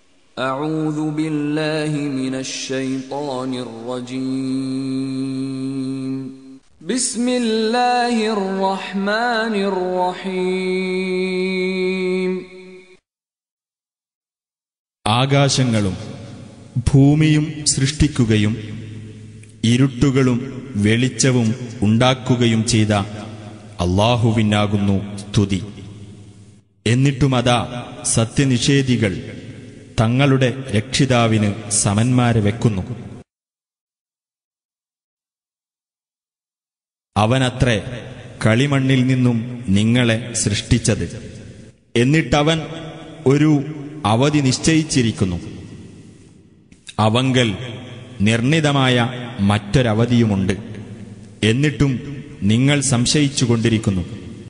أعوذ بالله من الشيطان الرجيم بسم الله الرحمن الرحيم ആകാശങ്ങളും ഭൂമിയും സൃഷ്ടിക്കുകയും ഇരുട്ടുകളും വെളിച്ചവും ഉണ്ടാക്കുകയും ചെയ്ത അള്ളാഹുവിനാകുന്നു സ്തുതി എന്നിട്ടുമതാ സത്യനിഷേധികൾ തങ്ങളുടെ രക്ഷിതാവിന് സമന്മാരെ വെക്കുന്നു അവനത്രേ കളിമണ്ണിൽ നിന്നും നിങ്ങളെ സൃഷ്ടിച്ചത് എന്നിട്ടവൻ ഒരു അവധി നിശ്ചയിച്ചിരിക്കുന്നു അവങ്കൽ നിർണിതമായ മറ്റൊരവധിയുമുണ്ട് എന്നിട്ടും നിങ്ങൾ സംശയിച്ചുകൊണ്ടിരിക്കുന്നു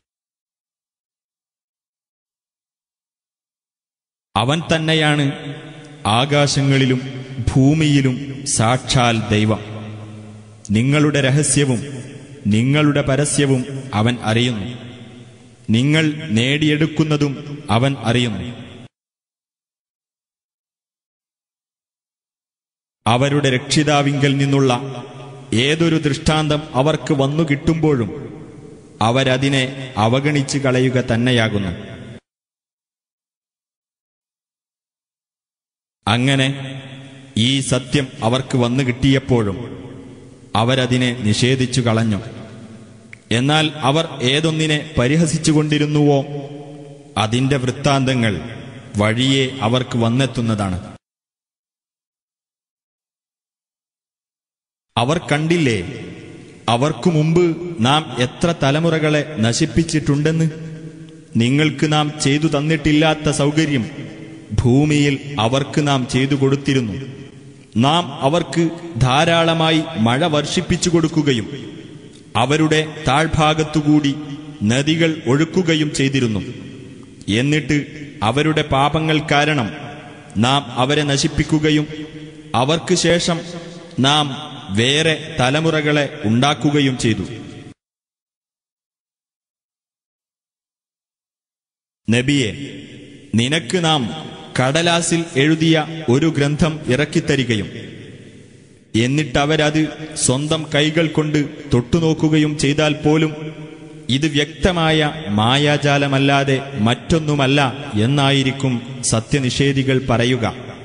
അവൻ തന്നെയാണ് ആകാശങ്ങളിലും ഭൂമിയിലും സാക്ഷാൽ ദൈവം നിങ്ങളുടെ രഹസ്യവും നിങ്ങളുടെ പരസ്യവും അവൻ അറിയുന്നു നിങ്ങൾ നേടിയെടുക്കുന്നതും അവൻ അറിയുന്നു അവരുടെ രക്ഷിതാവിങ്കൽ നിന്നുള്ള ഏതൊരു ദൃഷ്ടാന്തം അവർക്ക് വന്നു കിട്ടുമ്പോഴും അവരതിനെ അവഗണിച്ചു കളയുക തന്നെയാകുന്നു അങ്ങനെ ഈ സത്യം അവർക്ക് വന്നു കിട്ടിയപ്പോഴും അവരതിനെ നിഷേധിച്ചു കളഞ്ഞു എന്നാൽ അവർ ഏതൊന്നിനെ പരിഹസിച്ചുകൊണ്ടിരുന്നുവോ അതിന്റെ വൃത്താന്തങ്ങൾ വഴിയെ അവർക്ക് വന്നെത്തുന്നതാണ് അവർ കണ്ടില്ലേ അവർക്കു മുമ്പ് നാം എത്ര തലമുറകളെ നശിപ്പിച്ചിട്ടുണ്ടെന്ന് നിങ്ങൾക്ക് നാം ചെയ്തു തന്നിട്ടില്ലാത്ത സൗകര്യം ഭൂമിയിൽ അവർക്ക് നാം ചെയ്തു കൊടുത്തിരുന്നു നാം അവർക്ക് ധാരാളമായി മഴ വർഷിപ്പിച്ചു കൊടുക്കുകയും അവരുടെ താഴ്ഭാഗത്തുകൂടി നദികൾ ഒഴുക്കുകയും ചെയ്തിരുന്നു എന്നിട്ട് അവരുടെ പാപങ്ങൾ കാരണം നാം അവരെ നശിപ്പിക്കുകയും അവർക്ക് ശേഷം നാം വേറെ തലമുറകളെ ഉണ്ടാക്കുകയും ചെയ്തു നബിയെ നിനക്ക് നാം കടലാസിൽ എഴുതിയ ഒരു ഗ്രന്ഥം ഇറക്കിത്തരികയും എന്നിട്ടവരത് സ്വന്തം കൈകൾ കൊണ്ട് തൊട്ടുനോക്കുകയും ചെയ്താൽ പോലും ഇത് വ്യക്തമായ മായാജാലമല്ലാതെ മറ്റൊന്നുമല്ല എന്നായിരിക്കും സത്യനിഷേധികൾ പറയുക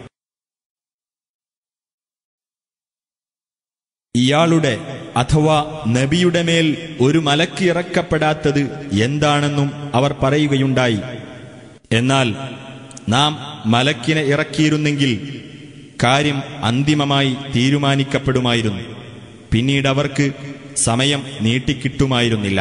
ഇയാളുടെ അഥവാ നബിയുടെ മേൽ ഒരു മലക്ക് ഇറക്കപ്പെടാത്തത് എന്താണെന്നും അവർ പറയുകയുണ്ടായി എന്നാൽ നാം മലക്കിനെ ഇറക്കിയിരുന്നെങ്കിൽ കാര്യം അന്തിമമായി തീരുമാനിക്കപ്പെടുമായിരുന്നു പിന്നീട് അവർക്ക് സമയം നീട്ടിക്കിട്ടുമായിരുന്നില്ല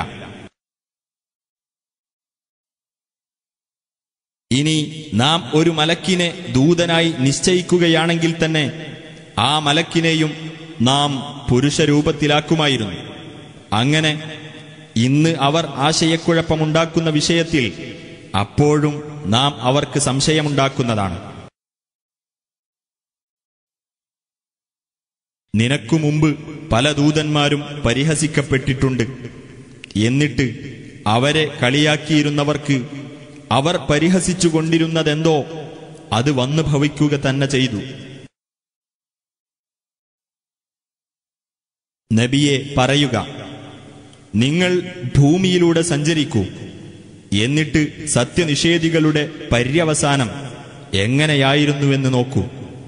ഇനി നാം ഒരു മലക്കിനെ ദൂതനായി നിശ്ചയിക്കുകയാണെങ്കിൽ തന്നെ ആ മലക്കിനെയും നാം പുരുഷരൂപത്തിലാക്കുമായിരുന്നു അങ്ങനെ ഇന്ന് അവർ ആശയക്കുഴപ്പമുണ്ടാക്കുന്ന വിഷയത്തിൽ അപ്പോഴും നാം അവർക്ക് സംശയമുണ്ടാക്കുന്നതാണ് നിനക്കു മുമ്പ് പല ദൂതന്മാരും പരിഹസിക്കപ്പെട്ടിട്ടുണ്ട് എന്നിട്ട് അവരെ കളിയാക്കിയിരുന്നവർക്ക് അവർ പരിഹസിച്ചുകൊണ്ടിരുന്നതെന്തോ അത് വന്നു ഭവിക്കുക തന്നെ ചെയ്തു നബിയെ പറയുക നിങ്ങൾ ഭൂമിയിലൂടെ സഞ്ചരിക്കൂ എന്നിട്ട് സത്യനിഷേധികളുടെ പര്യവസാനം എങ്ങനെയായിരുന്നുവെന്ന് നോക്കൂ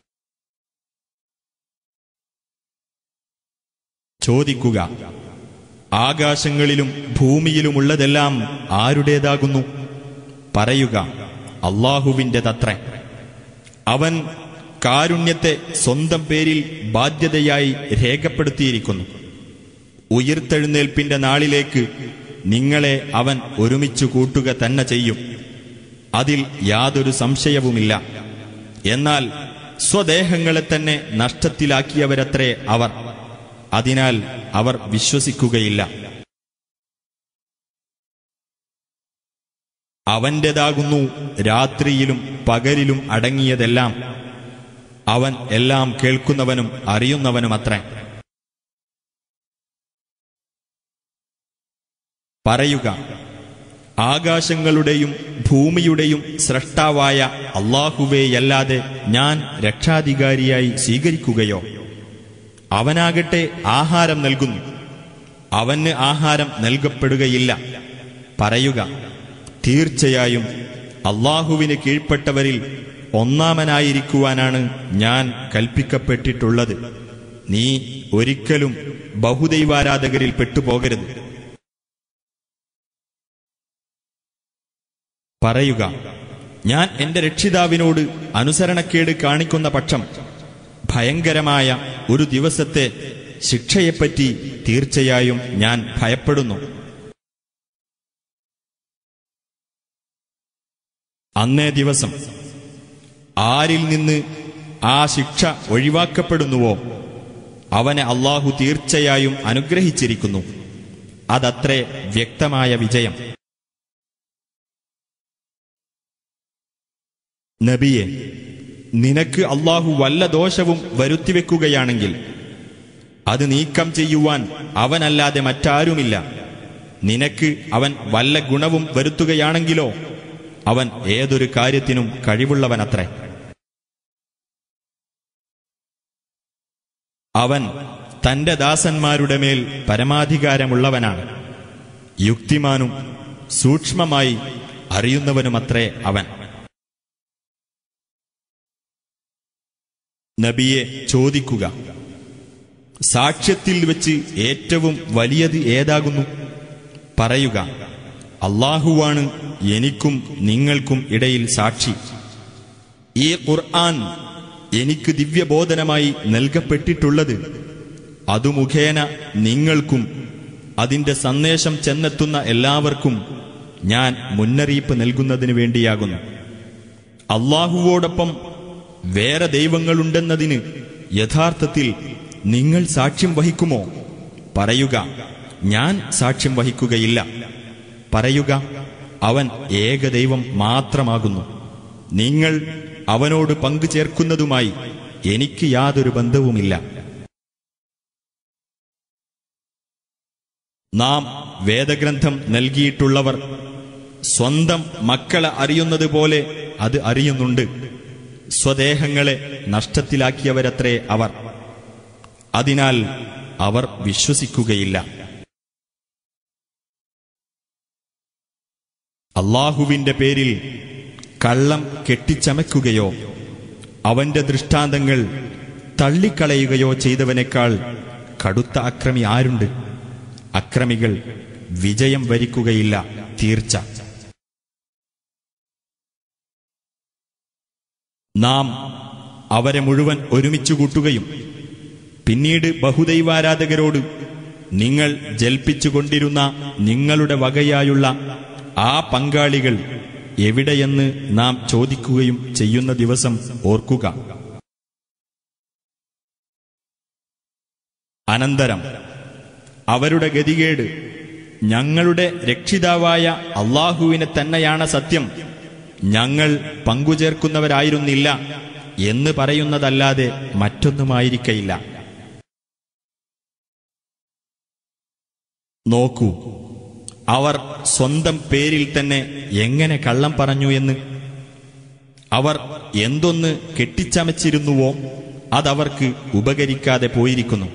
ചോദിക്കുക ആകാശങ്ങളിലും ഭൂമിയിലുമുള്ളതെല്ലാം ആരുടേതാകുന്നു പറയുക അള്ളാഹുവിന്റെ തത്രേ അവൻ കാരുണ്യത്തെ സ്വന്തം പേരിൽ ബാധ്യതയായി രേഖപ്പെടുത്തിയിരിക്കുന്നു ഉയിർത്തെഴുന്നേൽപ്പിന്റെ നാളിലേക്ക് നിങ്ങളെ അവൻ ഒരുമിച്ചു കൂട്ടുക തന്നെ ചെയ്യും അതിൽ യാതൊരു സംശയവുമില്ല എന്നാൽ സ്വദേഹങ്ങളെ തന്നെ നഷ്ടത്തിലാക്കിയവരത്രേ അവർ അതിനാൽ അവർ വിശ്വസിക്കുകയില്ല അവന്റേതാകുന്നു രാത്രിയിലും പകലിലും അടങ്ങിയതെല്ലാം അവൻ എല്ലാം കേൾക്കുന്നവനും അറിയുന്നവനുമത്രേ പറയുക ആകാശങ്ങളുടെയും ഭൂമിയുടെയും സ്രഷ്ടാവായ അള്ളാഹുവേയല്ലാതെ ഞാൻ രക്ഷാധികാരിയായി സ്വീകരിക്കുകയോ അവനാകട്ടെ ആഹാരം നൽകുന്നു അവന് ആഹാരം നൽകപ്പെടുകയില്ല പറയുക തീർച്ചയായും അള്ളാഹുവിന് കീഴ്പ്പെട്ടവരിൽ ഒന്നാമനായിരിക്കുവാനാണ് ഞാൻ കൽപ്പിക്കപ്പെട്ടിട്ടുള്ളത് നീ ഒരിക്കലും ബഹുദൈവാരാധകരിൽ പെട്ടുപോകരുത് പറയുക ഞാൻ എന്റെ രക്ഷിതാവിനോട് അനുസരണക്കേട് കാണിക്കുന്ന പക്ഷം ഭയങ്കരമായ ഒരു ദിവസത്തെ ശിക്ഷയെപ്പറ്റി തീർച്ചയായും ഞാൻ ഭയപ്പെടുന്നു അന്നേ ദിവസം ആരിൽ നിന്ന് ആ ശിക്ഷ ഒഴിവാക്കപ്പെടുന്നുവോ അവനെ അള്ളാഹു തീർച്ചയായും അനുഗ്രഹിച്ചിരിക്കുന്നു അതത്രേ വ്യക്തമായ വിജയം നബിയെ നിനക്ക് അള്ളാഹു വല്ല ദോഷവും വരുത്തിവെക്കുകയാണെങ്കിൽ അത് നീക്കം ചെയ്യുവാൻ അവനല്ലാതെ മറ്റാരുമില്ല നിനക്ക് അവൻ വല്ല ഗുണവും വരുത്തുകയാണെങ്കിലോ അവൻ ഏതൊരു കാര്യത്തിനും കഴിവുള്ളവനത്രേ അവൻ തന്റെ ദാസന്മാരുടെ മേൽ പരമാധികാരമുള്ളവനാണ് യുക്തിമാനും സൂക്ഷ്മമായി അറിയുന്നവനുമത്രേ അവൻ നബിയെ ചോദിക്കുക സാക്ഷ്യത്തിൽ വെച്ച് ഏറ്റവും വലിയത് ഏതാകുന്നു പറയുക അള്ളാഹുവാണ് എനിക്കും നിങ്ങൾക്കും ഇടയിൽ സാക്ഷി ഈ ഖുർആൻ എനിക്ക് ദിവ്യബോധനമായി നൽകപ്പെട്ടിട്ടുള്ളത് അതു മുഖേന നിങ്ങൾക്കും അതിന്റെ സന്ദേശം ചെന്നെത്തുന്ന എല്ലാവർക്കും ഞാൻ മുന്നറിയിപ്പ് നൽകുന്നതിന് വേണ്ടിയാകുന്നു അള്ളാഹുവോടൊപ്പം വേറെ ദൈവങ്ങളുണ്ടെന്നതിന് യഥാർത്ഥത്തിൽ നിങ്ങൾ സാക്ഷ്യം വഹിക്കുമോ പറയുക ഞാൻ സാക്ഷ്യം വഹിക്കുകയില്ല പറയുക അവൻ ഏകദൈവം മാത്രമാകുന്നു നിങ്ങൾ അവനോട് പങ്കു ചേർക്കുന്നതുമായി എനിക്ക് യാതൊരു ബന്ധവുമില്ല നാം വേദഗ്രന്ഥം നൽകിയിട്ടുള്ളവർ സ്വന്തം മക്കളെ അറിയുന്നത് പോലെ അത് അറിയുന്നുണ്ട് സ്വദേഹങ്ങളെ നഷ്ടത്തിലാക്കിയവരത്രേ അവർ അതിനാൽ അവർ വിശ്വസിക്കുകയില്ല അള്ളാഹുവിന്റെ പേരിൽ കള്ളം കെട്ടിച്ചമയ്ക്കുകയോ അവന്റെ ദൃഷ്ടാന്തങ്ങൾ തള്ളിക്കളയുകയോ ചെയ്തവനേക്കാൾ കടുത്ത അക്രമി ആരുണ്ട് അക്രമികൾ വിജയം വരിക്കുകയില്ല തീർച്ച നാം അവരെ മുഴുവൻ ഒരുമിച്ചു കൂട്ടുകയും പിന്നീട് ബഹുദൈവാരാധകരോട് നിങ്ങൾ ജൽപ്പിച്ചുകൊണ്ടിരുന്ന നിങ്ങളുടെ വകയായുള്ള ആ പങ്കാളികൾ എവിടെയെന്ന് നാം ചോദിക്കുകയും ചെയ്യുന്ന ദിവസം ഓർക്കുക അനന്തരം അവരുടെ ഗതികേട് ഞങ്ങളുടെ രക്ഷിതാവായ അള്ളാഹുവിനെ തന്നെയാണ് സത്യം ഞങ്ങൾ പങ്കുചേർക്കുന്നവരായിരുന്നില്ല എന്ന് പറയുന്നതല്ലാതെ മറ്റൊന്നുമായിരിക്കയില്ല നോക്കൂ അവർ സ്വന്തം പേരിൽ തന്നെ എങ്ങനെ കള്ളം പറഞ്ഞു എന്ന് അവർ എന്തൊന്ന് കെട്ടിച്ചമച്ചിരുന്നുവോ അതവർക്ക് ഉപകരിക്കാതെ പോയിരിക്കുന്നു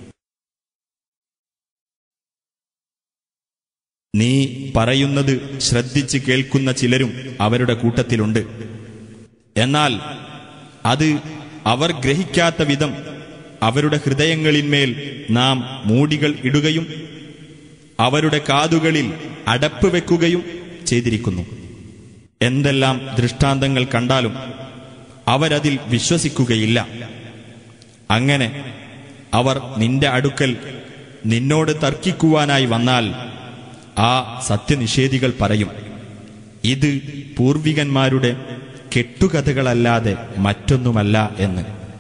നീ പറയുന്നത് ശ്രദ്ധിച്ച് കേൾക്കുന്ന ചിലരും അവരുടെ കൂട്ടത്തിലുണ്ട് എന്നാൽ അത് അവർ ഗ്രഹിക്കാത്ത വിധം അവരുടെ ഹൃദയങ്ങളിന്മേൽ നാം മൂടികൾ ഇടുകയും അവരുടെ കാതുകളിൽ അടപ്പ് വെക്കുകയും ചെയ്തിരിക്കുന്നു എന്തെല്ലാം ദൃഷ്ടാന്തങ്ങൾ കണ്ടാലും അവരതിൽ വിശ്വസിക്കുകയില്ല അങ്ങനെ അവർ നിന്റെ അടുക്കൽ നിന്നോട് തർക്കിക്കുവാനായി വന്നാൽ ആ സത്യനിഷേധികൾ പറയും ഇത് പൂർവികന്മാരുടെ കെട്ടുകഥകളല്ലാതെ മറ്റൊന്നുമല്ല എന്ന്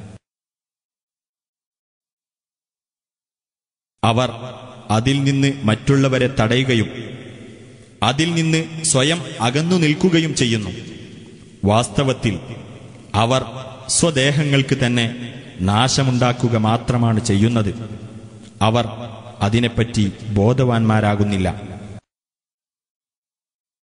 അവർ അതിൽ നിന്ന് മറ്റുള്ളവരെ തടയുകയും അതിൽ നിന്ന് സ്വയം അകന്നു നിൽക്കുകയും ചെയ്യുന്നു വാസ്തവത്തിൽ അവർ സ്വദേഹങ്ങൾക്ക് തന്നെ നാശമുണ്ടാക്കുക മാത്രമാണ് ചെയ്യുന്നത് അവർ അതിനെപ്പറ്റി ബോധവാന്മാരാകുന്നില്ല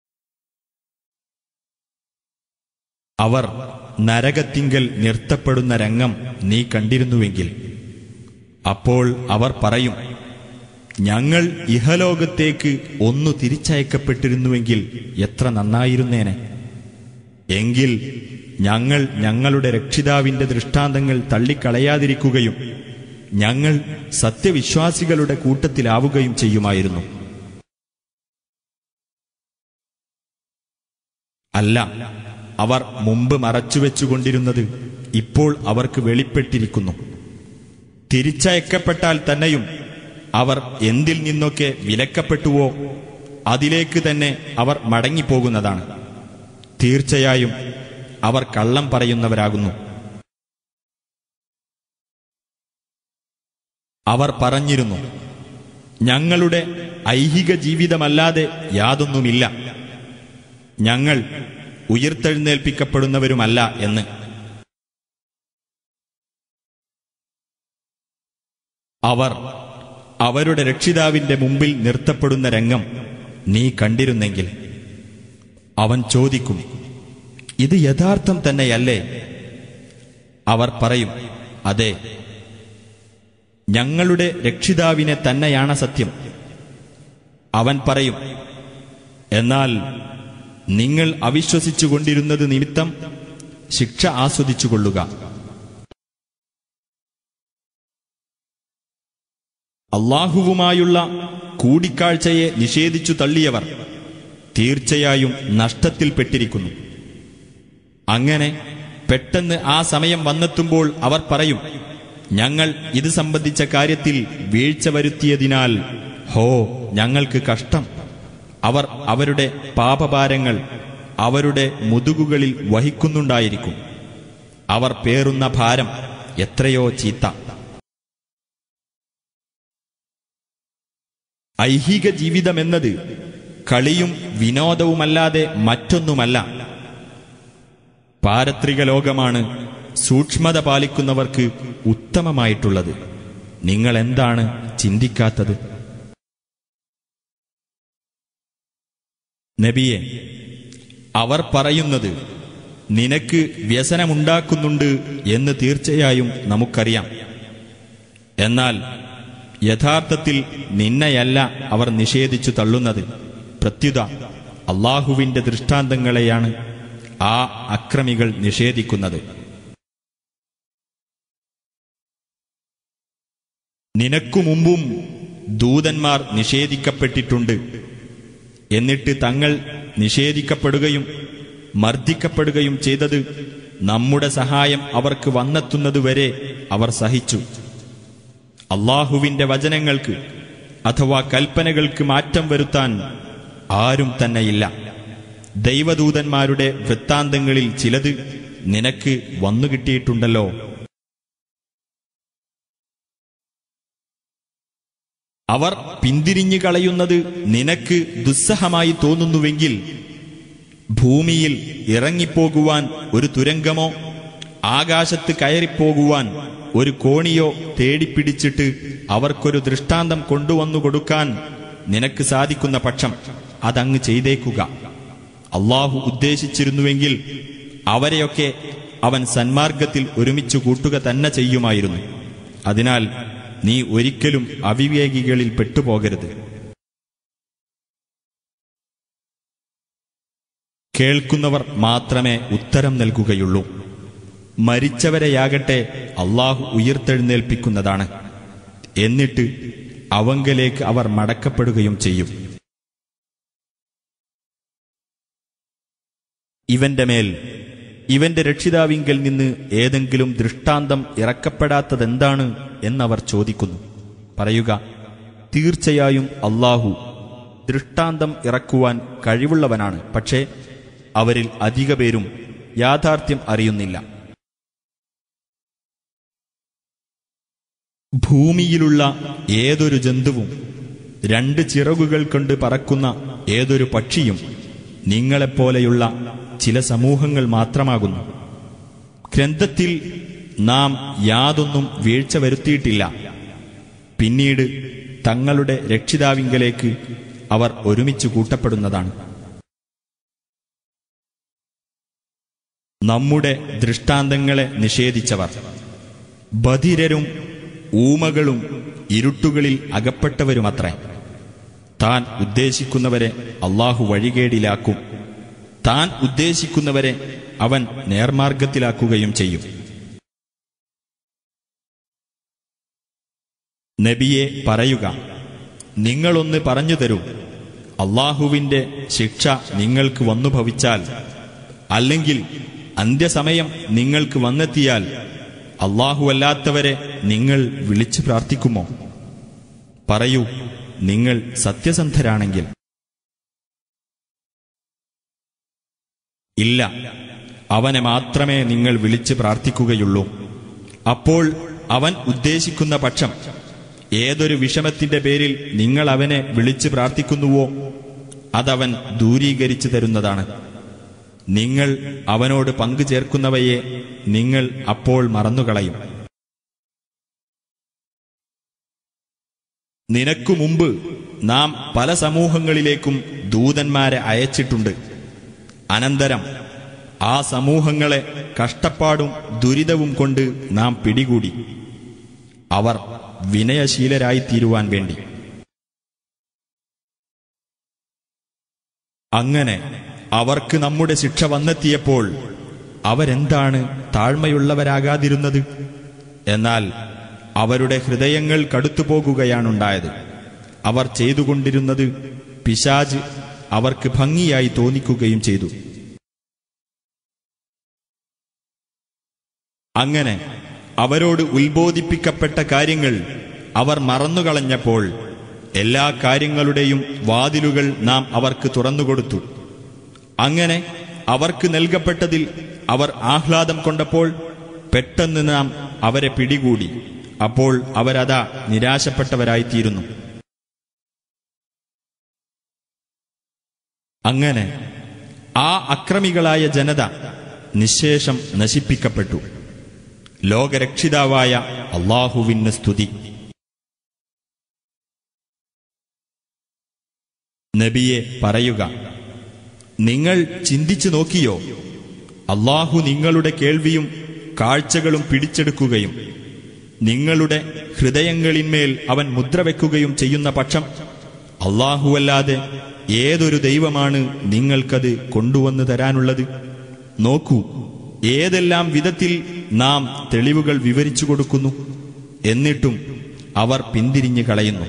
അവർ നരകത്തിങ്കൽ നിർത്തപ്പെടുന്ന രംഗം നീ കണ്ടിരുന്നുവെങ്കിൽ അപ്പോൾ അവർ പറയും ഞങ്ങൾ ഇഹലോകത്തേക്ക് ഒന്നു തിരിച്ചയക്കപ്പെട്ടിരുന്നുവെങ്കിൽ എത്ര നന്നായിരുന്നേനെ എങ്കിൽ ഞങ്ങൾ ഞങ്ങളുടെ രക്ഷിതാവിന്റെ ദൃഷ്ടാന്തങ്ങൾ തള്ളിക്കളയാതിരിക്കുകയും ഞങ്ങൾ സത്യവിശ്വാസികളുടെ കൂട്ടത്തിലാവുകയും ചെയ്യുമായിരുന്നു അല്ല അവർ മുമ്പ് മറച്ചുവെച്ചുകൊണ്ടിരുന്നത് ഇപ്പോൾ അവർക്ക് വെളിപ്പെട്ടിരിക്കുന്നു തിരിച്ചയക്കപ്പെട്ടാൽ തന്നെയും അവർ എന്തിൽ നിന്നൊക്കെ വിലക്കപ്പെട്ടുവോ അതിലേക്ക് തന്നെ അവർ മടങ്ങിപ്പോകുന്നതാണ് തീർച്ചയായും അവർ കള്ളം പറയുന്നവരാകുന്നു അവർ പറഞ്ഞിരുന്നു ഞങ്ങളുടെ ഐഹിക ജീവിതമല്ലാതെ യാതൊന്നുമില്ല ഞങ്ങൾ ഉയർത്തെഴുന്നേൽപ്പിക്കപ്പെടുന്നവരുമല്ല എന്ന് അവർ അവരുടെ രക്ഷിതാവിന്റെ മുമ്പിൽ നിർത്തപ്പെടുന്ന രംഗം നീ കണ്ടിരുന്നെങ്കിൽ അവൻ ചോദിക്കും ഇത് യഥാർത്ഥം തന്നെയല്ലേ അവർ പറയും അതെ ഞങ്ങളുടെ രക്ഷിതാവിനെ തന്നെയാണ് സത്യം അവൻ പറയും എന്നാൽ നിങ്ങൾ അവിശ്വസിച്ചുകൊണ്ടിരുന്നത് നിമിത്തം ശിക്ഷ ആസ്വദിച്ചുകൊള്ളുക അള്ളാഹുവുമായുള്ള കൂടിക്കാഴ്ചയെ നിഷേധിച്ചു തള്ളിയവർ തീർച്ചയായും നഷ്ടത്തിൽപ്പെട്ടിരിക്കുന്നു അങ്ങനെ പെട്ടെന്ന് ആ സമയം വന്നെത്തുമ്പോൾ അവർ പറയും ഞങ്ങൾ ഇത് സംബന്ധിച്ച കാര്യത്തിൽ വീഴ്ച വരുത്തിയതിനാൽ ഹോ ഞങ്ങൾക്ക് കഷ്ടം അവർ അവരുടെ പാപഭാരങ്ങൾ അവരുടെ മുതുകുകളിൽ വഹിക്കുന്നുണ്ടായിരിക്കും അവർ പേറുന്ന ഭാരം എത്രയോ ചീത്ത ഐഹിക ജീവിതമെന്നത് കളിയും വിനോദവുമല്ലാതെ മറ്റൊന്നുമല്ല പാരത്രിക ലോകമാണ് സൂക്ഷ്മത പാലിക്കുന്നവർക്ക് ഉത്തമമായിട്ടുള്ളത് നിങ്ങൾ എന്താണ് ചിന്തിക്കാത്തത് നബിയെ അവർ പറയുന്നത് നിനക്ക് വ്യസനമുണ്ടാക്കുന്നുണ്ട് എന്ന് തീർച്ചയായും നമുക്കറിയാം എന്നാൽ യഥാർത്ഥത്തിൽ നിന്നെയല്ല അവർ നിഷേധിച്ചു തള്ളുന്നത് പ്രത്യുത അള്ളാഹുവിന്റെ ദൃഷ്ടാന്തങ്ങളെയാണ് ആ അക്രമികൾ നിഷേധിക്കുന്നത് നിനക്കു മുമ്പും ദൂതന്മാർ നിഷേധിക്കപ്പെട്ടിട്ടുണ്ട് എന്നിട്ട് തങ്ങൾ നിഷേധിക്കപ്പെടുകയും മർദ്ദിക്കപ്പെടുകയും ചെയ്തത് നമ്മുടെ സഹായം അവർക്ക് വന്നെത്തുന്നതുവരെ അവർ സഹിച്ചു അള്ളാഹുവിന്റെ വചനങ്ങൾക്ക് അഥവാ കൽപ്പനകൾക്ക് മാറ്റം വരുത്താൻ ആരും തന്നെയില്ല ദൈവദൂതന്മാരുടെ വൃത്താന്തങ്ങളിൽ ചിലത് നിനക്ക് വന്നുകിട്ടിയിട്ടുണ്ടല്ലോ അവർ പിന്തിരിഞ്ഞു കളയുന്നത് നിനക്ക് ദുസ്സഹമായി തോന്നുന്നുവെങ്കിൽ ഭൂമിയിൽ ഇറങ്ങിപ്പോകുവാൻ ഒരു തുരങ്കമോ ആകാശത്ത് കയറിപ്പോകുവാൻ ഒരു കോണിയോ തേടിപ്പിടിച്ചിട്ട് അവർക്കൊരു ദൃഷ്ടാന്തം കൊണ്ടുവന്നു കൊടുക്കാൻ നിനക്ക് സാധിക്കുന്ന പക്ഷം അതങ്ങ് ചെയ്തേക്കുക അള്ളാഹു ഉദ്ദേശിച്ചിരുന്നുവെങ്കിൽ അവരെയൊക്കെ അവൻ സന്മാർഗത്തിൽ ഒരുമിച്ച് കൂട്ടുക തന്നെ ചെയ്യുമായിരുന്നു അതിനാൽ നീ ഒരിക്കലും അവിവേകികളിൽ പെട്ടുപോകരുത് കേൾക്കുന്നവർ മാത്രമേ ഉത്തരം നൽകുകയുള്ളൂ മരിച്ചവരെയാകട്ടെ അള്ളാഹു ഉയർത്തെഴുന്നേൽപ്പിക്കുന്നതാണ് എന്നിട്ട് അവങ്കലേക്ക് അവർ മടക്കപ്പെടുകയും ചെയ്യും ഇവന്റെ മേൽ ഇവന്റെ രക്ഷിതാവിങ്കൽ നിന്ന് ഏതെങ്കിലും ദൃഷ്ടാന്തം ഇറക്കപ്പെടാത്തതെന്താണ് എന്നവർ ചോദിക്കുന്നു പറയുക തീർച്ചയായും അള്ളാഹു ദൃഷ്ടാന്തം ഇറക്കുവാൻ കഴിവുള്ളവനാണ് പക്ഷേ അവരിൽ അധിക പേരും യാഥാർത്ഥ്യം അറിയുന്നില്ല ഭൂമിയിലുള്ള ഏതൊരു ജന്തുവും രണ്ട് ചിറകുകൾ കൊണ്ട് പറക്കുന്ന ഏതൊരു പക്ഷിയും നിങ്ങളെപ്പോലെയുള്ള ചില സമൂഹങ്ങൾ മാത്രമാകുന്നു ഗ്രന്ഥത്തിൽ നാം യാതൊന്നും വീഴ്ച വരുത്തിയിട്ടില്ല പിന്നീട് തങ്ങളുടെ രക്ഷിതാവിങ്കലേക്ക് അവർ ഒരുമിച്ച് കൂട്ടപ്പെടുന്നതാണ് നമ്മുടെ ദൃഷ്ടാന്തങ്ങളെ നിഷേധിച്ചവർ ബധിരരും ഊമകളും ഇരുട്ടുകളിൽ അകപ്പെട്ടവരുമത്രേ താൻ ഉദ്ദേശിക്കുന്നവരെ അള്ളാഹു വഴികേടിലാക്കും താൻ ഉദ്ദേശിക്കുന്നവരെ അവൻ നേർമാർഗത്തിലാക്കുകയും ചെയ്യും നബിയെ പറയുക നിങ്ങളൊന്ന് പറഞ്ഞു തരൂ അള്ളാഹുവിന്റെ ശിക്ഷ നിങ്ങൾക്ക് വന്നു ഭവിച്ചാൽ അല്ലെങ്കിൽ അന്ത്യസമയം നിങ്ങൾക്ക് വന്നെത്തിയാൽ അല്ലാത്തവരെ നിങ്ങൾ വിളിച്ചു പ്രാർത്ഥിക്കുമോ പറയൂ നിങ്ങൾ സത്യസന്ധരാണെങ്കിൽ ഇല്ല അവനെ മാത്രമേ നിങ്ങൾ വിളിച്ച് പ്രാർത്ഥിക്കുകയുള്ളൂ അപ്പോൾ അവൻ ഉദ്ദേശിക്കുന്ന പക്ഷം ഏതൊരു വിഷമത്തിന്റെ പേരിൽ നിങ്ങൾ അവനെ വിളിച്ച് പ്രാർത്ഥിക്കുന്നുവോ അതവൻ ദൂരീകരിച്ചു തരുന്നതാണ് നിങ്ങൾ അവനോട് പങ്കു ചേർക്കുന്നവയെ നിങ്ങൾ അപ്പോൾ മറന്നുകളയും നിനക്കു മുമ്പ് നാം പല സമൂഹങ്ങളിലേക്കും ദൂതന്മാരെ അയച്ചിട്ടുണ്ട് അനന്തരം ആ സമൂഹങ്ങളെ കഷ്ടപ്പാടും ദുരിതവും കൊണ്ട് നാം പിടികൂടി അവർ വിനയശീലരായിത്തീരുവാൻ വേണ്ടി അങ്ങനെ അവർക്ക് നമ്മുടെ ശിക്ഷ വന്നെത്തിയപ്പോൾ അവരെന്താണ് താഴ്മയുള്ളവരാകാതിരുന്നത് എന്നാൽ അവരുടെ ഹൃദയങ്ങൾ കടുത്തുപോകുകയാണുണ്ടായത് അവർ ചെയ്തുകൊണ്ടിരുന്നത് പിശാജ് അവർക്ക് ഭംഗിയായി തോന്നിക്കുകയും ചെയ്തു അങ്ങനെ അവരോട് ഉത്ബോധിപ്പിക്കപ്പെട്ട കാര്യങ്ങൾ അവർ മറന്നുകളഞ്ഞപ്പോൾ എല്ലാ കാര്യങ്ങളുടെയും വാതിലുകൾ നാം അവർക്ക് തുറന്നുകൊടുത്തു അങ്ങനെ അവർക്ക് നൽകപ്പെട്ടതിൽ അവർ ആഹ്ലാദം കൊണ്ടപ്പോൾ പെട്ടെന്ന് നാം അവരെ പിടികൂടി അപ്പോൾ അവരതാ നിരാശപ്പെട്ടവരായിത്തീരുന്നു അങ്ങനെ ആ അക്രമികളായ ജനത നിശേഷം നശിപ്പിക്കപ്പെട്ടു ലോകരക്ഷിതാവായ അള്ളാഹുവിന് സ്തുതി നബിയെ പറയുക നിങ്ങൾ ചിന്തിച്ചു നോക്കിയോ അള്ളാഹു നിങ്ങളുടെ കേൾവിയും കാഴ്ചകളും പിടിച്ചെടുക്കുകയും നിങ്ങളുടെ ഹൃദയങ്ങളിന്മേൽ അവൻ മുദ്ര വെക്കുകയും ചെയ്യുന്ന പക്ഷം അള്ളാഹുവല്ലാതെ ഏതൊരു ദൈവമാണ് നിങ്ങൾക്കത് കൊണ്ടുവന്നു തരാനുള്ളത് നോക്കൂ ഏതെല്ലാം വിധത്തിൽ നാം തെളിവുകൾ വിവരിച്ചു കൊടുക്കുന്നു എന്നിട്ടും അവർ പിന്തിരിഞ്ഞു കളയുന്നു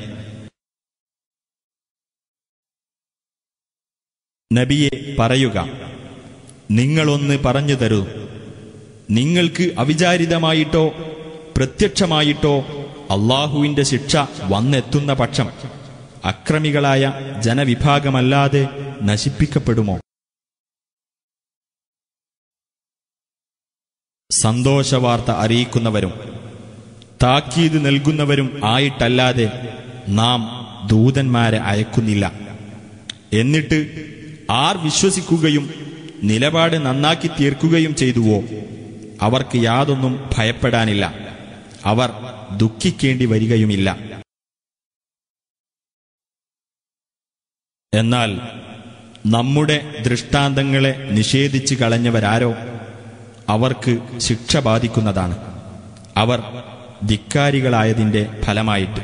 നബിയെ പറയുക നിങ്ങളൊന്ന് പറഞ്ഞു തരൂ നിങ്ങൾക്ക് അവിചാരിതമായിട്ടോ പ്രത്യക്ഷമായിട്ടോ അള്ളാഹുവിന്റെ ശിക്ഷ വന്നെത്തുന്ന പക്ഷം അക്രമികളായ ജനവിഭാഗമല്ലാതെ നശിപ്പിക്കപ്പെടുമോ സന്തോഷവാർത്ത അറിയിക്കുന്നവരും താക്കീത് നൽകുന്നവരും ആയിട്ടല്ലാതെ നാം ദൂതന്മാരെ അയക്കുന്നില്ല എന്നിട്ട് ആർ വിശ്വസിക്കുകയും നിലപാട് നന്നാക്കി തീർക്കുകയും ചെയ്തുവോ അവർക്ക് യാതൊന്നും ഭയപ്പെടാനില്ല അവർ ദുഃഖിക്കേണ്ടി വരികയുമില്ല എന്നാൽ നമ്മുടെ ദൃഷ്ടാന്തങ്ങളെ നിഷേധിച്ചു കളഞ്ഞവരാരോ അവർക്ക് ശിക്ഷ ബാധിക്കുന്നതാണ് അവർ ധിക്കാരികളായതിന്റെ ഫലമായിട്ട്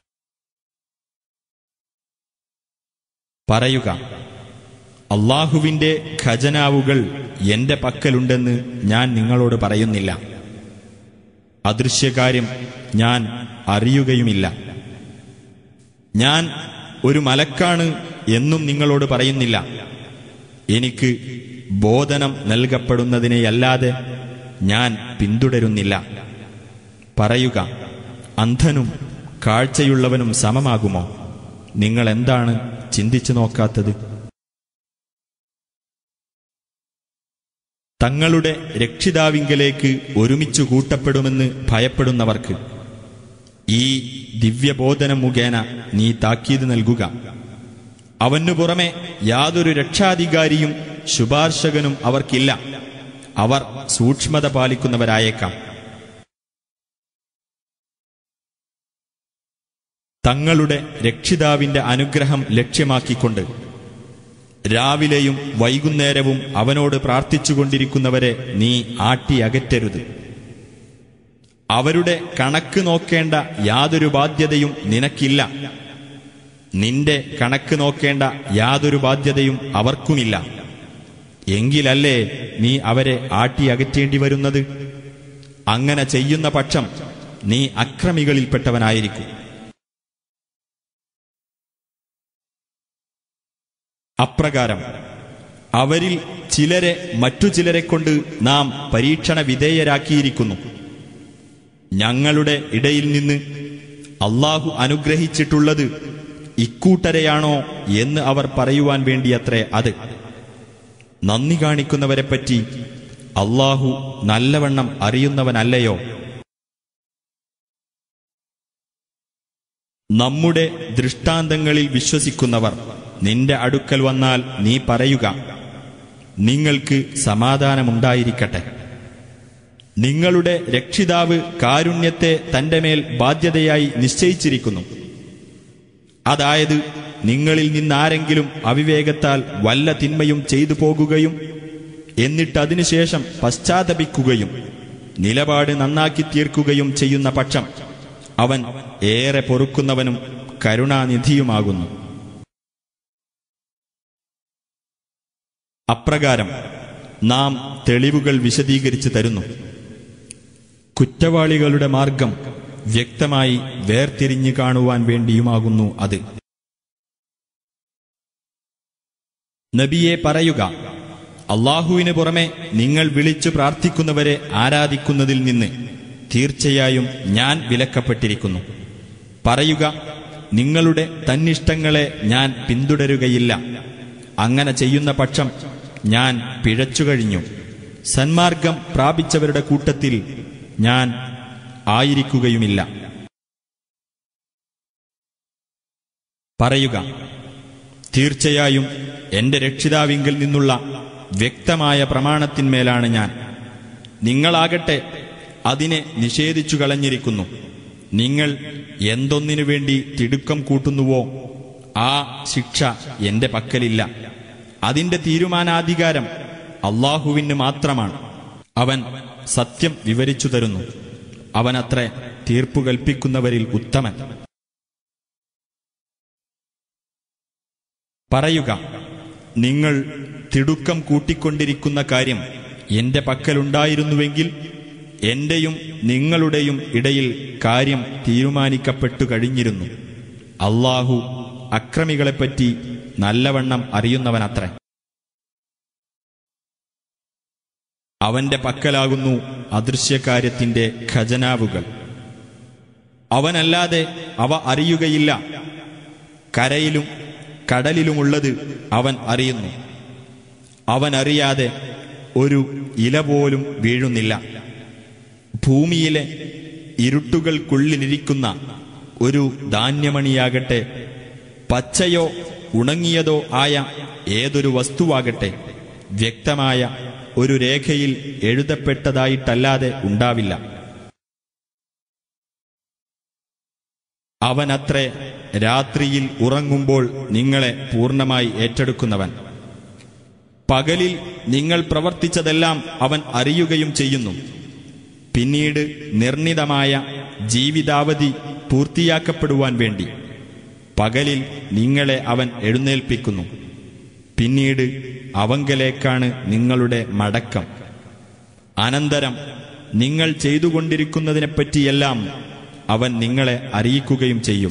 പറയുക അള്ളാഹുവിന്റെ ഖജനാവുകൾ എന്റെ പക്കലുണ്ടെന്ന് ഞാൻ നിങ്ങളോട് പറയുന്നില്ല അദൃശ്യകാര്യം ഞാൻ അറിയുകയുമില്ല ഞാൻ ഒരു മലക്കാണ് എന്നും നിങ്ങളോട് പറയുന്നില്ല എനിക്ക് ബോധനം നൽകപ്പെടുന്നതിനെയല്ലാതെ ഞാൻ പിന്തുടരുന്നില്ല പറയുക അന്ധനും കാഴ്ചയുള്ളവനും സമമാകുമോ നിങ്ങൾ എന്താണ് ചിന്തിച്ചു നോക്കാത്തത് തങ്ങളുടെ രക്ഷിതാവിങ്കലേക്ക് ഒരുമിച്ചു കൂട്ടപ്പെടുമെന്ന് ഭയപ്പെടുന്നവർക്ക് ഈ ദിവ്യബോധനം മുഖേന നീ താക്കീത് നൽകുക അവനു പുറമെ യാതൊരു രക്ഷാധികാരിയും ശുപാർശകനും അവർക്കില്ല അവർ സൂക്ഷ്മത പാലിക്കുന്നവരായേക്കാം തങ്ങളുടെ രക്ഷിതാവിന്റെ അനുഗ്രഹം ലക്ഷ്യമാക്കിക്കൊണ്ട് രാവിലെയും വൈകുന്നേരവും അവനോട് പ്രാർത്ഥിച്ചുകൊണ്ടിരിക്കുന്നവരെ നീ ആട്ടിയകറ്റരുത് അവരുടെ കണക്ക് നോക്കേണ്ട യാതൊരു ബാധ്യതയും നിനക്കില്ല നിന്റെ കണക്ക് നോക്കേണ്ട യാതൊരു ബാധ്യതയും അവർക്കുമില്ല എങ്കിലല്ലേ നീ അവരെ ആട്ടിയകറ്റേണ്ടി വരുന്നത് അങ്ങനെ ചെയ്യുന്ന പക്ഷം നീ അക്രമികളിൽപ്പെട്ടവനായിരിക്കും അപ്രകാരം അവരിൽ ചിലരെ മറ്റു ചിലരെ കൊണ്ട് നാം പരീക്ഷണ വിധേയരാക്കിയിരിക്കുന്നു ഞങ്ങളുടെ ഇടയിൽ നിന്ന് അള്ളാഹു അനുഗ്രഹിച്ചിട്ടുള്ളത് ഇക്കൂട്ടരെയാണോ എന്ന് അവർ പറയുവാൻ വേണ്ടിയത്രേ അത് നന്ദി കാണിക്കുന്നവരെപ്പറ്റി അള്ളാഹു നല്ലവണ്ണം അറിയുന്നവനല്ലയോ നമ്മുടെ ദൃഷ്ടാന്തങ്ങളിൽ വിശ്വസിക്കുന്നവർ നിന്റെ അടുക്കൽ വന്നാൽ നീ പറയുക നിങ്ങൾക്ക് സമാധാനമുണ്ടായിരിക്കട്ടെ നിങ്ങളുടെ രക്ഷിതാവ് കാരുണ്യത്തെ തന്റെ മേൽ ബാധ്യതയായി നിശ്ചയിച്ചിരിക്കുന്നു അതായത് നിങ്ങളിൽ നിന്നാരെങ്കിലും അവിവേകത്താൽ വല്ല തിന്മയും ചെയ്തു പോകുകയും എന്നിട്ടതിനുശേഷം പശ്ചാത്തപിക്കുകയും നിലപാട് നന്നാക്കി തീർക്കുകയും ചെയ്യുന്ന പക്ഷം അവൻ ഏറെ പൊറുക്കുന്നവനും കരുണാനിധിയുമാകുന്നു അപ്രകാരം നാം തെളിവുകൾ വിശദീകരിച്ചു തരുന്നു കുറ്റവാളികളുടെ മാർഗം വ്യക്തമായി വേർതിരിഞ്ഞു കാണുവാൻ വേണ്ടിയുമാകുന്നു അത് നബിയെ പറയുക അള്ളാഹുവിന് പുറമെ നിങ്ങൾ വിളിച്ചു പ്രാർത്ഥിക്കുന്നവരെ ആരാധിക്കുന്നതിൽ നിന്ന് തീർച്ചയായും ഞാൻ വിലക്കപ്പെട്ടിരിക്കുന്നു പറയുക നിങ്ങളുടെ തന്നിഷ്ടങ്ങളെ ഞാൻ പിന്തുടരുകയില്ല അങ്ങനെ ചെയ്യുന്ന പക്ഷം ഞാൻ പിഴച്ചു കഴിഞ്ഞു സന്മാർഗം പ്രാപിച്ചവരുടെ കൂട്ടത്തിൽ ഞാൻ ആയിരിക്കുകയുമില്ല പറയുക തീർച്ചയായും എന്റെ രക്ഷിതാവിങ്കിൽ നിന്നുള്ള വ്യക്തമായ പ്രമാണത്തിന്മേലാണ് ഞാൻ നിങ്ങളാകട്ടെ അതിനെ നിഷേധിച്ചു കളഞ്ഞിരിക്കുന്നു നിങ്ങൾ എന്തൊന്നിനു വേണ്ടി തിടുക്കം കൂട്ടുന്നുവോ ആ ശിക്ഷ എന്റെ പക്കലില്ല അതിന്റെ തീരുമാനാധികാരം അള്ളാഹുവിന് മാത്രമാണ് അവൻ സത്യം വിവരിച്ചു തരുന്നു അവനത്രേ തീർപ്പു കൽപ്പിക്കുന്നവരിൽ ഉത്തമൻ പറയുക നിങ്ങൾ തിടുക്കം കൂട്ടിക്കൊണ്ടിരിക്കുന്ന കാര്യം എന്റെ പക്കലുണ്ടായിരുന്നുവെങ്കിൽ എന്റെയും നിങ്ങളുടെയും ഇടയിൽ കാര്യം തീരുമാനിക്കപ്പെട്ടു കഴിഞ്ഞിരുന്നു അള്ളാഹു അക്രമികളെപ്പറ്റി നല്ലവണ്ണം അറിയുന്നവനത്രേ അവന്റെ പക്കലാകുന്നു അദൃശ്യകാര്യത്തിന്റെ ഖജനാവുകൾ അവനല്ലാതെ അവ അറിയുകയില്ല കരയിലും കടലിലുമുള്ളത് അവൻ അറിയുന്നു അവൻ അറിയാതെ ഒരു ഇല പോലും വീഴുന്നില്ല ഭൂമിയിലെ ഇരുട്ടുകൾക്കുള്ളിലിരിക്കുന്ന ഒരു ധാന്യമണിയാകട്ടെ പച്ചയോ ഉണങ്ങിയതോ ആയ ഏതൊരു വസ്തുവാകട്ടെ വ്യക്തമായ ഒരു രേഖയിൽ എഴുതപ്പെട്ടതായിട്ടല്ലാതെ ഉണ്ടാവില്ല അവനത്രേ രാത്രിയിൽ ഉറങ്ങുമ്പോൾ നിങ്ങളെ പൂർണ്ണമായി ഏറ്റെടുക്കുന്നവൻ പകലിൽ നിങ്ങൾ പ്രവർത്തിച്ചതെല്ലാം അവൻ അറിയുകയും ചെയ്യുന്നു പിന്നീട് നിർണിതമായ ജീവിതാവധി പൂർത്തിയാക്കപ്പെടുവാൻ വേണ്ടി പകലിൽ നിങ്ങളെ അവൻ എഴുന്നേൽപ്പിക്കുന്നു പിന്നീട് അവങ്കലേക്കാണ് നിങ്ങളുടെ മടക്കം അനന്തരം നിങ്ങൾ ചെയ്തുകൊണ്ടിരിക്കുന്നതിനെപ്പറ്റിയെല്ലാം അവൻ നിങ്ങളെ അറിയിക്കുകയും ചെയ്യും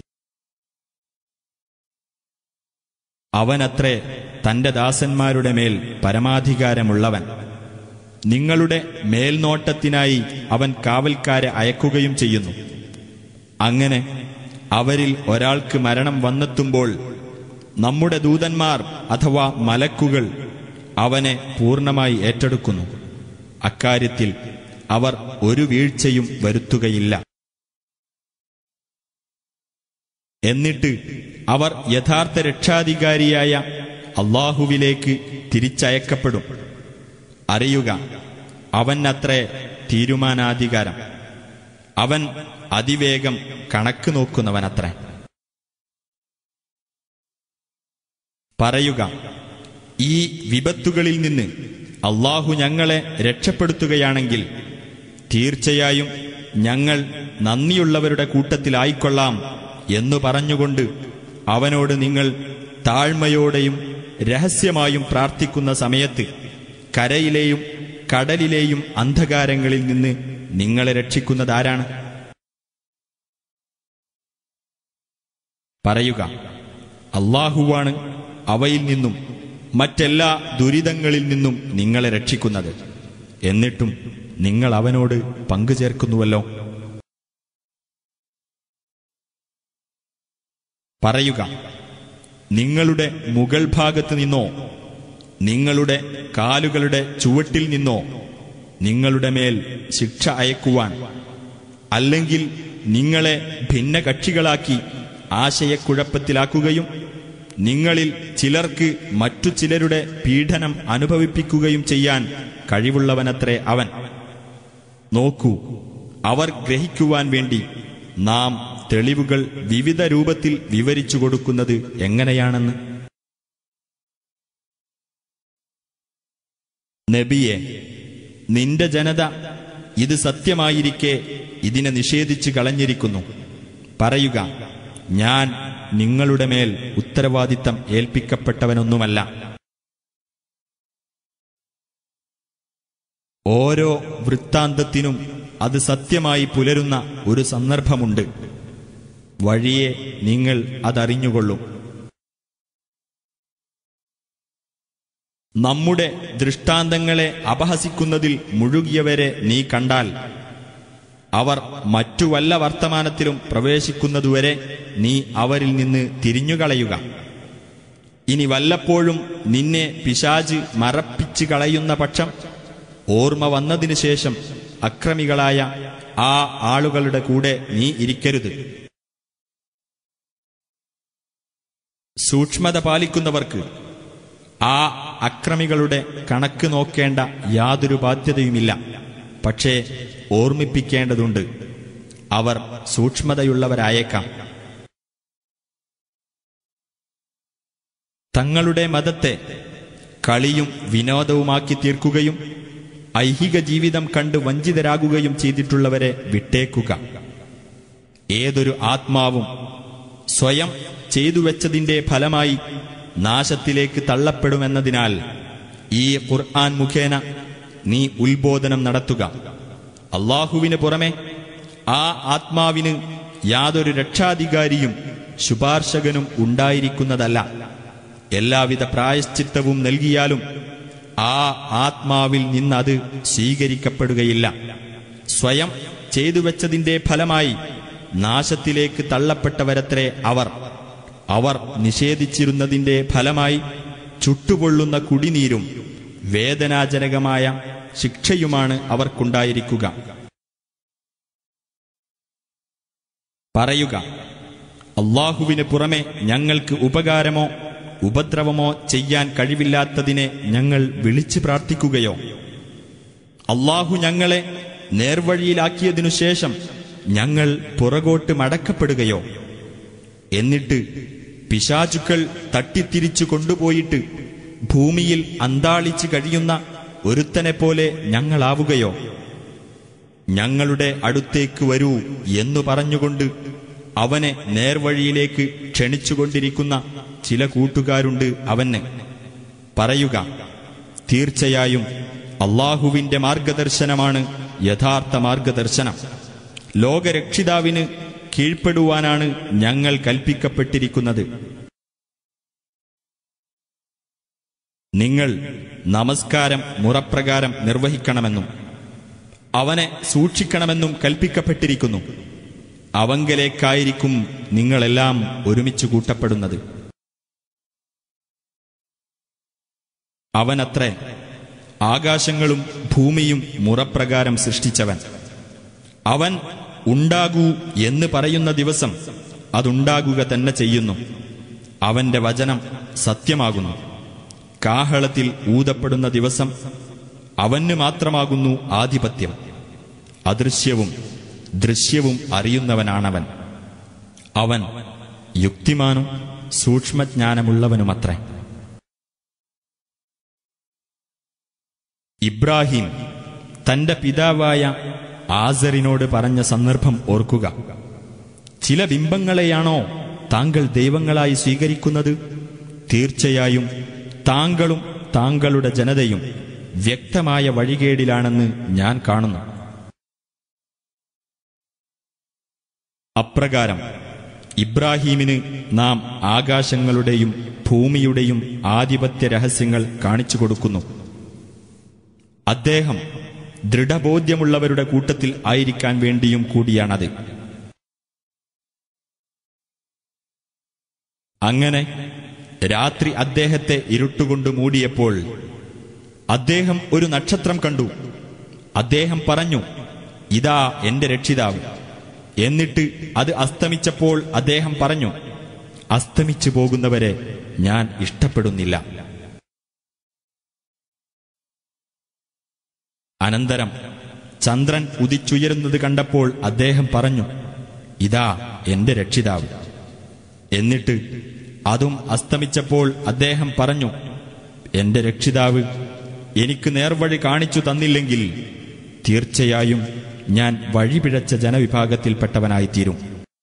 അവനത്രേ തന്റെ ദാസന്മാരുടെ മേൽ പരമാധികാരമുള്ളവൻ നിങ്ങളുടെ മേൽനോട്ടത്തിനായി അവൻ കാവൽക്കാരെ അയക്കുകയും ചെയ്യുന്നു അങ്ങനെ അവരിൽ ഒരാൾക്ക് മരണം വന്നെത്തുമ്പോൾ നമ്മുടെ ദൂതന്മാർ അഥവാ മലക്കുകൾ അവനെ പൂർണ്ണമായി ഏറ്റെടുക്കുന്നു അക്കാര്യത്തിൽ അവർ ഒരു വീഴ്ചയും വരുത്തുകയില്ല എന്നിട്ട് അവർ യഥാർത്ഥ രക്ഷാധികാരിയായ അള്ളാഹുവിലേക്ക് തിരിച്ചയക്കപ്പെടും അറിയുക അവൻ അത്രേ തീരുമാനാധികാരം അവൻ അതിവേഗം കണക്ക് നോക്കുന്നവനത്രേ പറയുക ഈ വിപത്തുകളിൽ നിന്ന് അള്ളാഹു ഞങ്ങളെ രക്ഷപ്പെടുത്തുകയാണെങ്കിൽ തീർച്ചയായും ഞങ്ങൾ നന്ദിയുള്ളവരുടെ കൂട്ടത്തിലായിക്കൊള്ളാം എന്നു പറഞ്ഞുകൊണ്ട് അവനോട് നിങ്ങൾ താഴ്മയോടെയും രഹസ്യമായും പ്രാർത്ഥിക്കുന്ന സമയത്ത് കരയിലെയും കടലിലെയും അന്ധകാരങ്ങളിൽ നിന്ന് നിങ്ങളെ രക്ഷിക്കുന്നതാരാണ് പറയുക അള്ളാഹുവാണ് അവയിൽ നിന്നും മറ്റെല്ലാ ദുരിതങ്ങളിൽ നിന്നും നിങ്ങളെ രക്ഷിക്കുന്നത് എന്നിട്ടും നിങ്ങൾ അവനോട് പങ്കുചേർക്കുന്നുവല്ലോ പറയുക നിങ്ങളുടെ മുകൾ ഭാഗത്ത് നിന്നോ നിങ്ങളുടെ കാലുകളുടെ ചുവട്ടിൽ നിന്നോ നിങ്ങളുടെ മേൽ ശിക്ഷ അയക്കുവാൻ അല്ലെങ്കിൽ നിങ്ങളെ ഭിന്നകക്ഷികളാക്കി ആശയക്കുഴപ്പത്തിലാക്കുകയും നിങ്ങളിൽ ചിലർക്ക് മറ്റു ചിലരുടെ പീഡനം അനുഭവിപ്പിക്കുകയും ചെയ്യാൻ കഴിവുള്ളവനത്രേ അവൻ നോക്കൂ അവർ ഗ്രഹിക്കുവാൻ വേണ്ടി നാം തെളിവുകൾ വിവിധ രൂപത്തിൽ വിവരിച്ചു കൊടുക്കുന്നത് എങ്ങനെയാണെന്ന് നബിയെ നിന്റെ ജനത ഇത് സത്യമായിരിക്കെ ഇതിനെ നിഷേധിച്ചു കളഞ്ഞിരിക്കുന്നു പറയുക ഞാൻ നിങ്ങളുടെ മേൽ ഉത്തരവാദിത്തം ഏൽപ്പിക്കപ്പെട്ടവനൊന്നുമല്ല ഓരോ വൃത്താന്തത്തിനും അത് സത്യമായി പുലരുന്ന ഒരു സന്ദർഭമുണ്ട് വഴിയെ നിങ്ങൾ അതറിഞ്ഞുകൊള്ളും നമ്മുടെ ദൃഷ്ടാന്തങ്ങളെ അപഹസിക്കുന്നതിൽ മുഴുകിയവരെ നീ കണ്ടാൽ അവർ മറ്റു വല്ല വർത്തമാനത്തിലും പ്രവേശിക്കുന്നതുവരെ നീ അവരിൽ നിന്ന് തിരിഞ്ഞുകളയുക ഇനി വല്ലപ്പോഴും നിന്നെ പിശാജ് മറപ്പിച്ചു കളയുന്ന പക്ഷം ഓർമ്മ വന്നതിനു ശേഷം അക്രമികളായ ആ ആളുകളുടെ കൂടെ നീ ഇരിക്കരുത് സൂക്ഷ്മത പാലിക്കുന്നവർക്ക് ആ അക്രമികളുടെ കണക്ക് നോക്കേണ്ട യാതൊരു ബാധ്യതയുമില്ല പക്ഷേ ഓർമ്മിപ്പിക്കേണ്ടതുണ്ട് അവർ സൂക്ഷ്മതയുള്ളവരായേക്കാം തങ്ങളുടെ മതത്തെ കളിയും വിനോദവുമാക്കി തീർക്കുകയും ഐഹിക ജീവിതം കണ്ട് വഞ്ചിതരാകുകയും ചെയ്തിട്ടുള്ളവരെ വിട്ടേക്കുക ഏതൊരു ആത്മാവും സ്വയം ചെയ്തു വെച്ചതിന്റെ ഫലമായി നാശത്തിലേക്ക് തള്ളപ്പെടുമെന്നതിനാൽ ഈ ഖുർആൻ മുഖേന നീ ഉത്ബോധനം നടത്തുക അള്ളാഹുവിന് പുറമെ ആ ആത്മാവിന് യാതൊരു രക്ഷാധികാരിയും ശുപാർശകനും ഉണ്ടായിരിക്കുന്നതല്ല എല്ലാവിധ പ്രായശ്ചിത്തവും നൽകിയാലും ആ ആത്മാവിൽ നിന്നത് സ്വീകരിക്കപ്പെടുകയില്ല സ്വയം ചെയ്തു വെച്ചതിന്റെ ഫലമായി നാശത്തിലേക്ക് തള്ളപ്പെട്ടവരത്രേ അവർ അവർ നിഷേധിച്ചിരുന്നതിന്റെ ഫലമായി ചുട്ടുപൊള്ളുന്ന കുടിനീരും വേദനാജനകമായ ശിക്ഷയുമാണ് അവർക്കുണ്ടായിരിക്കുക പറയുക അള്ളാഹുവിന് പുറമെ ഞങ്ങൾക്ക് ഉപകാരമോ ഉപദ്രവമോ ചെയ്യാൻ കഴിവില്ലാത്തതിനെ ഞങ്ങൾ വിളിച്ചു പ്രാർത്ഥിക്കുകയോ അള്ളാഹു ഞങ്ങളെ നേർവഴിയിലാക്കിയതിനു ശേഷം ഞങ്ങൾ പുറകോട്ട് മടക്കപ്പെടുകയോ എന്നിട്ട് പിശാചുക്കൾ തട്ടിത്തിരിച്ചു കൊണ്ടുപോയിട്ട് ഭൂമിയിൽ അന്താളിച്ചു കഴിയുന്ന ഒരുത്തനെ പോലെ ഞങ്ങളാവുകയോ ഞങ്ങളുടെ അടുത്തേക്ക് വരൂ എന്നു പറഞ്ഞുകൊണ്ട് അവനെ നേർവഴിയിലേക്ക് ക്ഷണിച്ചുകൊണ്ടിരിക്കുന്ന ചില കൂട്ടുകാരുണ്ട് അവന് പറയുക തീർച്ചയായും അള്ളാഹുവിന്റെ മാർഗദർശനമാണ് യഥാർത്ഥ മാർഗദർശനം ലോകരക്ഷിതാവിന് കീഴ്പ്പെടുവാനാണ് ഞങ്ങൾ കൽപ്പിക്കപ്പെട്ടിരിക്കുന്നത് നിങ്ങൾ നമസ്കാരം മുറപ്രകാരം നിർവഹിക്കണമെന്നും അവനെ സൂക്ഷിക്കണമെന്നും കൽപ്പിക്കപ്പെട്ടിരിക്കുന്നു അവങ്കലേക്കായിരിക്കും നിങ്ങളെല്ലാം ഒരുമിച്ച് കൂട്ടപ്പെടുന്നത് അവനത്രേ ആകാശങ്ങളും ഭൂമിയും മുറപ്രകാരം സൃഷ്ടിച്ചവൻ അവൻ ഉണ്ടാകൂ എന്ന് പറയുന്ന ദിവസം അതുണ്ടാകുക തന്നെ ചെയ്യുന്നു അവന്റെ വചനം സത്യമാകുന്നു കാഹളത്തിൽ ഊതപ്പെടുന്ന ദിവസം അവന് മാത്രമാകുന്നു ആധിപത്യം അദൃശ്യവും ദൃശ്യവും അറിയുന്നവനാണവൻ അവൻ യുക്തിമാനും സൂക്ഷ്മജ്ഞാനമുള്ളവനുമത്രേ ഇബ്രാഹിം തന്റെ പിതാവായ ആസറിനോട് പറഞ്ഞ സന്ദർഭം ഓർക്കുക ചില ബിംബങ്ങളെയാണോ താങ്കൾ ദൈവങ്ങളായി സ്വീകരിക്കുന്നത് തീർച്ചയായും താങ്കളും താങ്കളുടെ ജനതയും വ്യക്തമായ വഴികേടിലാണെന്ന് ഞാൻ കാണുന്നു അപ്രകാരം ഇബ്രാഹീമിന് നാം ആകാശങ്ങളുടെയും ഭൂമിയുടെയും ആധിപത്യ രഹസ്യങ്ങൾ കാണിച്ചു കൊടുക്കുന്നു അദ്ദേഹം ദൃഢബോധ്യമുള്ളവരുടെ കൂട്ടത്തിൽ ആയിരിക്കാൻ വേണ്ടിയും കൂടിയാണത് അങ്ങനെ രാത്രി അദ്ദേഹത്തെ ഇരുട്ടുകൊണ്ട് മൂടിയപ്പോൾ അദ്ദേഹം ഒരു നക്ഷത്രം കണ്ടു അദ്ദേഹം പറഞ്ഞു ഇതാ എന്റെ രക്ഷിതാവ് എന്നിട്ട് അത് അസ്തമിച്ചപ്പോൾ അദ്ദേഹം പറഞ്ഞു അസ്തമിച്ചു പോകുന്നവരെ ഞാൻ ഇഷ്ടപ്പെടുന്നില്ല അനന്തരം ചന്ദ്രൻ ഉദിച്ചുയരുന്നത് കണ്ടപ്പോൾ അദ്ദേഹം പറഞ്ഞു ഇതാ എന്റെ രക്ഷിതാവ് എന്നിട്ട് അതും അസ്തമിച്ചപ്പോൾ അദ്ദേഹം പറഞ്ഞു എന്റെ രക്ഷിതാവ് എനിക്ക് നേർവഴി കാണിച്ചു തന്നില്ലെങ്കിൽ തീർച്ചയായും ഞാൻ വഴിപിഴച്ച ജനവിഭാഗത്തിൽപ്പെട്ടവനായിത്തീരും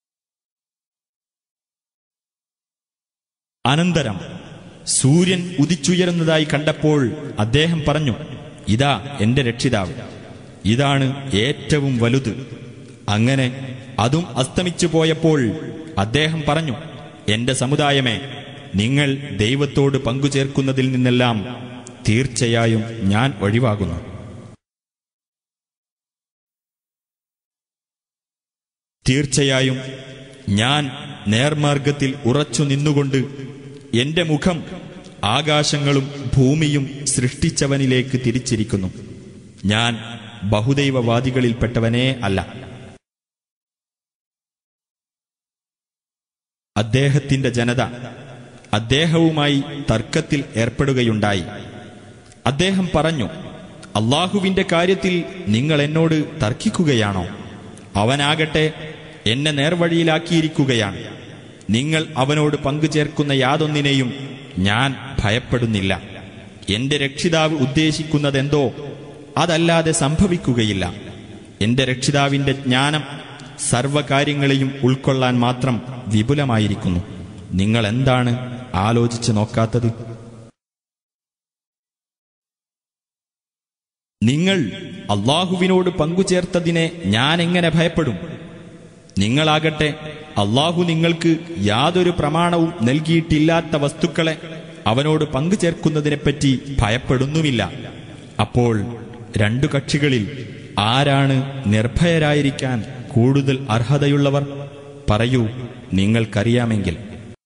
അനന്തരം സൂര്യൻ ഉദിച്ചുയരുന്നതായി കണ്ടപ്പോൾ അദ്ദേഹം പറഞ്ഞു ഇതാ എന്റെ രക്ഷിതാവ് ഇതാണ് ഏറ്റവും വലുത് അങ്ങനെ അതും അസ്തമിച്ചു പോയപ്പോൾ അദ്ദേഹം പറഞ്ഞു എന്റെ സമുദായമേ നിങ്ങൾ ദൈവത്തോട് പങ്കുചേർക്കുന്നതിൽ നിന്നെല്ലാം തീർച്ചയായും ഞാൻ ഒഴിവാകുന്നു തീർച്ചയായും ഞാൻ നേർമാർഗത്തിൽ ഉറച്ചു നിന്നുകൊണ്ട് എന്റെ മുഖം ആകാശങ്ങളും ഭൂമിയും സൃഷ്ടിച്ചവനിലേക്ക് തിരിച്ചിരിക്കുന്നു ഞാൻ ബഹുദൈവവാദികളിൽപ്പെട്ടവനേ അല്ല അദ്ദേഹത്തിന്റെ ജനത അദ്ദേഹവുമായി തർക്കത്തിൽ ഏർപ്പെടുകയുണ്ടായി അദ്ദേഹം പറഞ്ഞു അള്ളാഹുവിന്റെ കാര്യത്തിൽ നിങ്ങൾ എന്നോട് തർക്കിക്കുകയാണോ അവനാകട്ടെ എന്നെ നേർവഴിയിലാക്കിയിരിക്കുകയാണ് നിങ്ങൾ അവനോട് പങ്കുചേർക്കുന്ന യാതൊന്നിനെയും ഞാൻ ഭയപ്പെടുന്നില്ല എന്റെ രക്ഷിതാവ് ഉദ്ദേശിക്കുന്നതെന്തോ അതല്ലാതെ സംഭവിക്കുകയില്ല എന്റെ രക്ഷിതാവിന്റെ ജ്ഞാനം സർവകാര്യങ്ങളെയും ഉൾക്കൊള്ളാൻ മാത്രം വിപുലമായിരിക്കുന്നു നിങ്ങൾ എന്താണ് ആലോചിച്ചു നോക്കാത്തത് നിങ്ങൾ അള്ളാഹുവിനോട് പങ്കുചേർത്തതിനെ ഞാൻ എങ്ങനെ ഭയപ്പെടും നിങ്ങളാകട്ടെ അള്ളാഹു നിങ്ങൾക്ക് യാതൊരു പ്രമാണവും നൽകിയിട്ടില്ലാത്ത വസ്തുക്കളെ അവനോട് പങ്കുചേർക്കുന്നതിനെപ്പറ്റി ഭയപ്പെടുന്നുമില്ല അപ്പോൾ രണ്ടു കക്ഷികളിൽ ആരാണ് നിർഭയരായിരിക്കാൻ കൂടുതൽ അർഹതയുള്ളവർ പറയൂ നിങ്ങൾക്കറിയാമെങ്കിൽ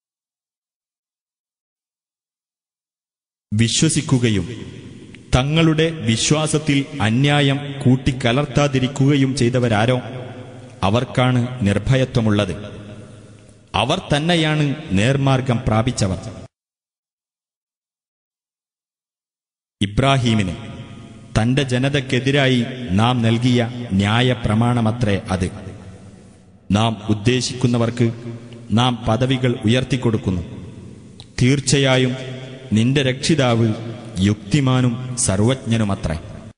വിശ്വസിക്കുകയും തങ്ങളുടെ വിശ്വാസത്തിൽ അന്യായം കൂട്ടിക്കലർത്താതിരിക്കുകയും ചെയ്തവരാരോ അവർക്കാണ് നിർഭയത്വമുള്ളത് അവർ തന്നെയാണ് നേർമാർഗം പ്രാപിച്ചവർ ഇബ്രാഹീമിന് തന്റെ ജനതയ്ക്കെതിരായി നാം നൽകിയ ന്യായ പ്രമാണമത്രേ അത് നാം ഉദ്ദേശിക്കുന്നവർക്ക് നാം പദവികൾ ഉയർത്തിക്കൊടുക്കുന്നു തീർച്ചയായും നിന്റെ രക്ഷിതാവ് യുക്തിമാനും സർവജ്ഞനുമത്രേ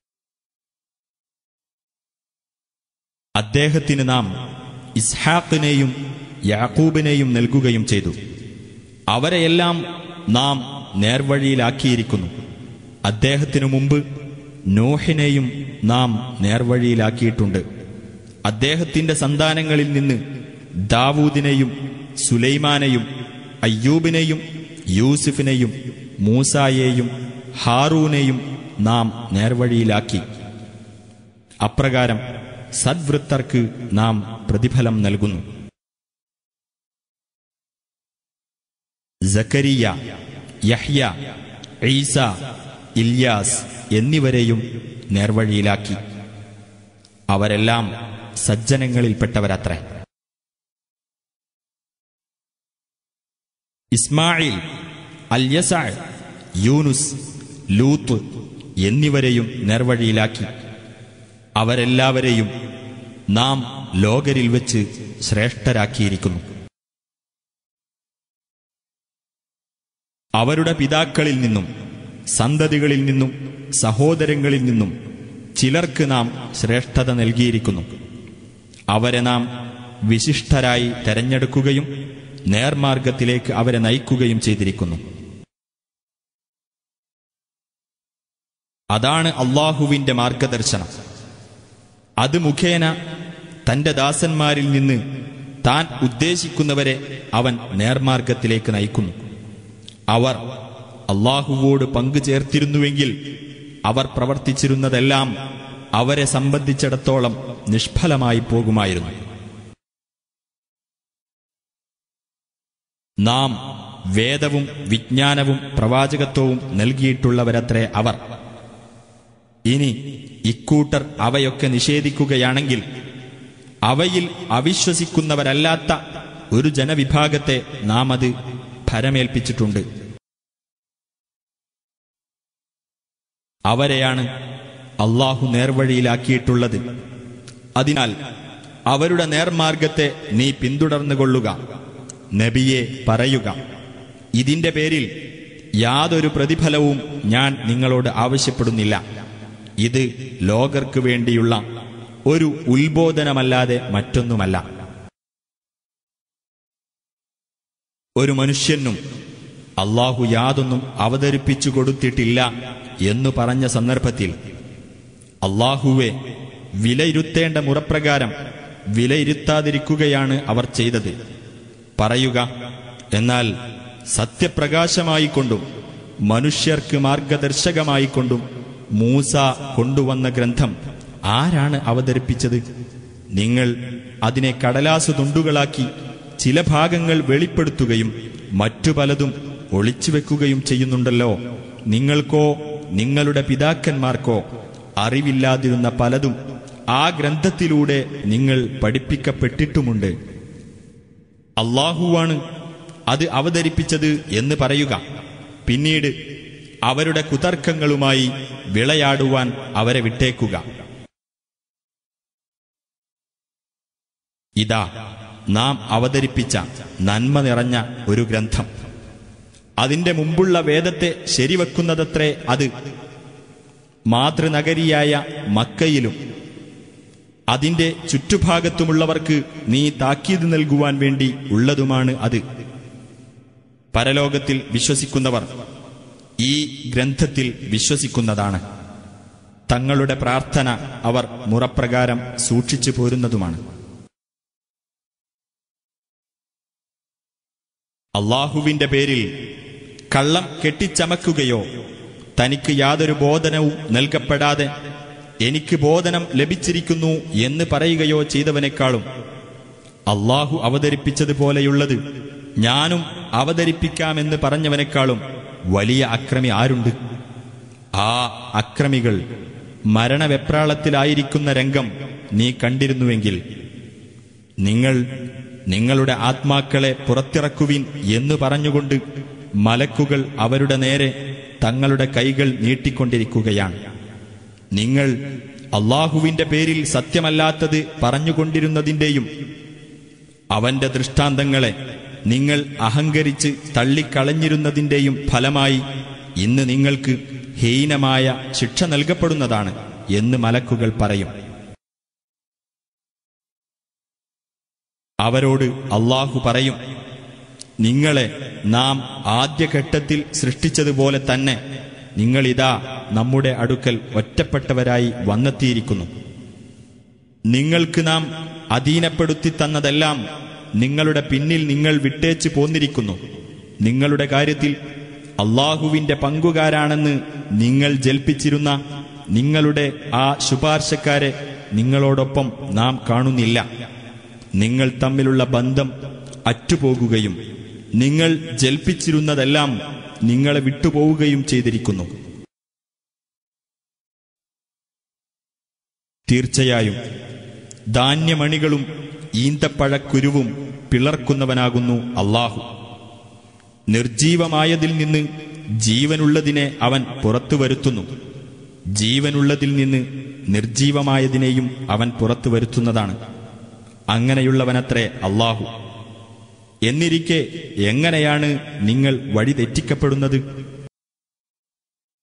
അദ്ദേഹത്തിന് നാം ഇസ്ഹാഖിനെയും യാക്കൂബിനെയും നൽകുകയും ചെയ്തു അവരെയെല്ലാം നാം നേർവഴിയിലാക്കിയിരിക്കുന്നു അദ്ദേഹത്തിനു മുമ്പ് നോഹിനെയും നാം നേർവഴിയിലാക്കിയിട്ടുണ്ട് അദ്ദേഹത്തിന്റെ സന്താനങ്ങളിൽ നിന്ന് ദാവൂദിനെയും സുലൈമാനെയും അയ്യൂബിനെയും യൂസുഫിനെയും മൂസായെയും ഹാറൂനെയും നാം നേർവഴിയിലാക്കി അപ്രകാരം സദ്വൃത്തർക്ക് നാം പ്രതിഫലം നൽകുന്നു സക്കരിയ യഹ്യ ഈസ ഇല്യാസ് എന്നിവരെയും നേർവഴിയിലാക്കി അവരെല്ലാം സജ്ജനങ്ങളിൽപ്പെട്ടവരത്രേ ഇസ്മായിൽ അല്യസ യൂനുസ് ലൂത്ത് എന്നിവരെയും നേർവഴിയിലാക്കി അവരെല്ലാവരെയും നാം ലോകരിൽ വെച്ച് ശ്രേഷ്ഠരാക്കിയിരിക്കുന്നു അവരുടെ പിതാക്കളിൽ നിന്നും സന്തതികളിൽ നിന്നും സഹോദരങ്ങളിൽ നിന്നും ചിലർക്ക് നാം ശ്രേഷ്ഠത നൽകിയിരിക്കുന്നു അവരെ നാം വിശിഷ്ടരായി തെരഞ്ഞെടുക്കുകയും നേർമാർഗത്തിലേക്ക് അവരെ നയിക്കുകയും ചെയ്തിരിക്കുന്നു അതാണ് അള്ളാഹുവിന്റെ മാർഗദർശനം അത് മുഖേന തന്റെ ദാസന്മാരിൽ നിന്ന് താൻ ഉദ്ദേശിക്കുന്നവരെ അവൻ നേർമാർഗത്തിലേക്ക് നയിക്കുന്നു അവർ അള്ളാഹുവോട് പങ്കു ചേർത്തിരുന്നുവെങ്കിൽ അവർ പ്രവർത്തിച്ചിരുന്നതെല്ലാം അവരെ സംബന്ധിച്ചിടത്തോളം നിഷ്ഫലമായി പോകുമായിരുന്നു നാം വേദവും വിജ്ഞാനവും പ്രവാചകത്വവും നൽകിയിട്ടുള്ളവരത്രേ അവർ ഇനി ഇക്കൂട്ടർ അവയൊക്കെ നിഷേധിക്കുകയാണെങ്കിൽ അവയിൽ അവിശ്വസിക്കുന്നവരല്ലാത്ത ഒരു ജനവിഭാഗത്തെ നാം അത് ഭരമേൽപ്പിച്ചിട്ടുണ്ട് അവരെയാണ് അള്ളാഹു നേർവഴിയിലാക്കിയിട്ടുള്ളത് അതിനാൽ അവരുടെ നേർമാർഗത്തെ നീ പിന്തുടർന്നുകൊള്ളുക നബിയെ പറയുക ഇതിന്റെ പേരിൽ യാതൊരു പ്രതിഫലവും ഞാൻ നിങ്ങളോട് ആവശ്യപ്പെടുന്നില്ല ഇത് ലോകർക്ക് വേണ്ടിയുള്ള ഒരു ഉത്ബോധനമല്ലാതെ മറ്റൊന്നുമല്ല ഒരു മനുഷ്യനും അള്ളാഹു യാതൊന്നും അവതരിപ്പിച്ചു കൊടുത്തിട്ടില്ല എന്നു പറഞ്ഞ സന്ദർഭത്തിൽ അള്ളാഹുവെ വിലയിരുത്തേണ്ട മുറപ്രകാരം വിലയിരുത്താതിരിക്കുകയാണ് അവർ ചെയ്തത് പറയുക എന്നാൽ സത്യപ്രകാശമായിക്കൊണ്ടും മനുഷ്യർക്ക് മാർഗദർശകമായിക്കൊണ്ടും മൂസ കൊണ്ടുവന്ന ഗ്രന്ഥം ആരാണ് അവതരിപ്പിച്ചത് നിങ്ങൾ അതിനെ കടലാസു തുണ്ടുകളാക്കി ചില ഭാഗങ്ങൾ വെളിപ്പെടുത്തുകയും മറ്റു പലതും ഒളിച്ചുവെക്കുകയും ചെയ്യുന്നുണ്ടല്ലോ നിങ്ങൾക്കോ നിങ്ങളുടെ പിതാക്കന്മാർക്കോ അറിവില്ലാതിരുന്ന പലതും ആ ഗ്രന്ഥത്തിലൂടെ നിങ്ങൾ പഠിപ്പിക്കപ്പെട്ടിട്ടുമുണ്ട് അള്ളാഹുവാണ് അത് അവതരിപ്പിച്ചത് എന്ന് പറയുക പിന്നീട് അവരുടെ കുതർക്കങ്ങളുമായി വിളയാടുവാൻ അവരെ വിട്ടേക്കുക ഇതാ നാം അവതരിപ്പിച്ച നന്മ നിറഞ്ഞ ഒരു ഗ്രന്ഥം അതിന്റെ മുമ്പുള്ള വേദത്തെ ശരിവെക്കുന്നതത്രേ അത് മാതൃനഗരിയായ മക്കയിലും അതിന്റെ ചുറ്റുഭാഗത്തുമുള്ളവർക്ക് നീ താക്കീത് നൽകുവാൻ വേണ്ടി ഉള്ളതുമാണ് അത് പരലോകത്തിൽ വിശ്വസിക്കുന്നവർ ഈ ഗ്രന്ഥത്തിൽ വിശ്വസിക്കുന്നതാണ് തങ്ങളുടെ പ്രാർത്ഥന അവർ മുറപ്രകാരം സൂക്ഷിച്ചു പോരുന്നതുമാണ് അള്ളാഹുവിന്റെ പേരിൽ കള്ളം കെട്ടിച്ചമക്കുകയോ തനിക്ക് യാതൊരു ബോധനവും നൽകപ്പെടാതെ എനിക്ക് ബോധനം ലഭിച്ചിരിക്കുന്നു എന്ന് പറയുകയോ ചെയ്തവനേക്കാളും അള്ളാഹു അവതരിപ്പിച്ചതുപോലെയുള്ളത് ഞാനും അവതരിപ്പിക്കാമെന്ന് പറഞ്ഞവനേക്കാളും വലിയ അക്രമി ആരുണ്ട് ആ അക്രമികൾ മരണവെപ്രാളത്തിലായിരിക്കുന്ന രംഗം നീ കണ്ടിരുന്നുവെങ്കിൽ നിങ്ങൾ നിങ്ങളുടെ ആത്മാക്കളെ പുറത്തിറക്കുവിൻ എന്ന് പറഞ്ഞുകൊണ്ട് മലക്കുകൾ അവരുടെ നേരെ തങ്ങളുടെ കൈകൾ നീട്ടിക്കൊണ്ടിരിക്കുകയാണ് നിങ്ങൾ അള്ളാഹുവിന്റെ പേരിൽ സത്യമല്ലാത്തത് പറഞ്ഞുകൊണ്ടിരുന്നതിന്റെയും അവന്റെ ദൃഷ്ടാന്തങ്ങളെ നിങ്ങൾ അഹങ്കരിച്ച് തള്ളിക്കളഞ്ഞിരുന്നതിന്റെയും ഫലമായി ഇന്ന് നിങ്ങൾക്ക് ഹീനമായ ശിക്ഷ നൽകപ്പെടുന്നതാണ് എന്ന് മലക്കുകൾ പറയും അവരോട് അള്ളാഹു പറയും നിങ്ങളെ നാം ആദ്യഘട്ടത്തിൽ സൃഷ്ടിച്ചതുപോലെ തന്നെ നിങ്ങളിതാ നമ്മുടെ അടുക്കൽ ഒറ്റപ്പെട്ടവരായി വന്നെത്തിയിരിക്കുന്നു നിങ്ങൾക്ക് നാം അധീനപ്പെടുത്തി തന്നതെല്ലാം നിങ്ങളുടെ പിന്നിൽ നിങ്ങൾ വിട്ടേച്ചു പോന്നിരിക്കുന്നു നിങ്ങളുടെ കാര്യത്തിൽ അള്ളാഹുവിന്റെ പങ്കുകാരാണെന്ന് നിങ്ങൾ ജൽപ്പിച്ചിരുന്ന നിങ്ങളുടെ ആ ശുപാർശക്കാരെ നിങ്ങളോടൊപ്പം നാം കാണുന്നില്ല നിങ്ങൾ തമ്മിലുള്ള ബന്ധം അറ്റുപോകുകയും നിങ്ങൾ ജൽപ്പിച്ചിരുന്നതെല്ലാം നിങ്ങളെ വിട്ടുപോവുകയും ചെയ്തിരിക്കുന്നു തീർച്ചയായും ധാന്യമണികളും ഈന്തപ്പഴക്കുരുവും പിളർക്കുന്നവനാകുന്നു അള്ളാഹു നിർജീവമായതിൽ നിന്ന് ജീവനുള്ളതിനെ അവൻ പുറത്തു വരുത്തുന്നു ജീവനുള്ളതിൽ നിന്ന് നിർജീവമായതിനെയും അവൻ പുറത്തു വരുത്തുന്നതാണ് അങ്ങനെയുള്ളവനത്രേ അള്ളാഹു എന്നിരിക്കെ എങ്ങനെയാണ് നിങ്ങൾ വഴി തെറ്റിക്കപ്പെടുന്നത്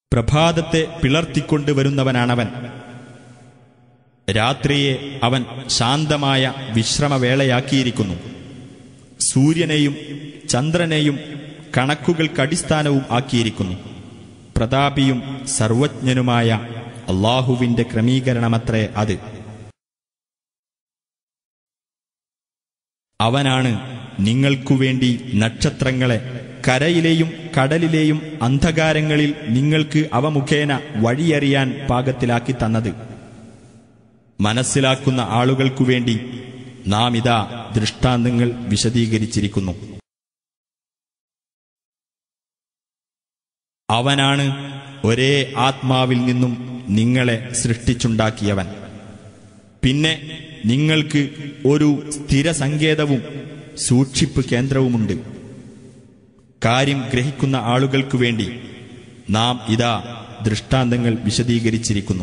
പ്രഭാതത്തെ പിളർത്തിക്കൊണ്ടുവരുന്നവനാണവൻ രാത്രിയെ അവൻ ശാന്തമായ വിശ്രമവേളയാക്കിയിരിക്കുന്നു സൂര്യനെയും ചന്ദ്രനെയും കണക്കുകൾക്കടിസ്ഥാനവും ആക്കിയിരിക്കുന്നു പ്രതാപിയും സർവജ്ഞനുമായ അള്ളാഹുവിന്റെ ക്രമീകരണമത്രേ അത് അവനാണ് നിങ്ങൾക്കുവേണ്ടി നക്ഷത്രങ്ങളെ കരയിലെയും കടലിലെയും അന്ധകാരങ്ങളിൽ നിങ്ങൾക്ക് അവ മുഖേന വഴിയറിയാൻ പാകത്തിലാക്കി തന്നത് മനസ്സിലാക്കുന്ന ആളുകൾക്കു വേണ്ടി നാം ഇതാ ദൃഷ്ടാന്തങ്ങൾ വിശദീകരിച്ചിരിക്കുന്നു അവനാണ് ഒരേ ആത്മാവിൽ നിന്നും നിങ്ങളെ സൃഷ്ടിച്ചുണ്ടാക്കിയവൻ പിന്നെ നിങ്ങൾക്ക് ഒരു സ്ഥിരസങ്കേതവും സൂക്ഷിപ്പ് കേന്ദ്രവുമുണ്ട് കാര്യം ഗ്രഹിക്കുന്ന ആളുകൾക്കു വേണ്ടി നാം ഇതാ ദൃഷ്ടാന്തങ്ങൾ വിശദീകരിച്ചിരിക്കുന്നു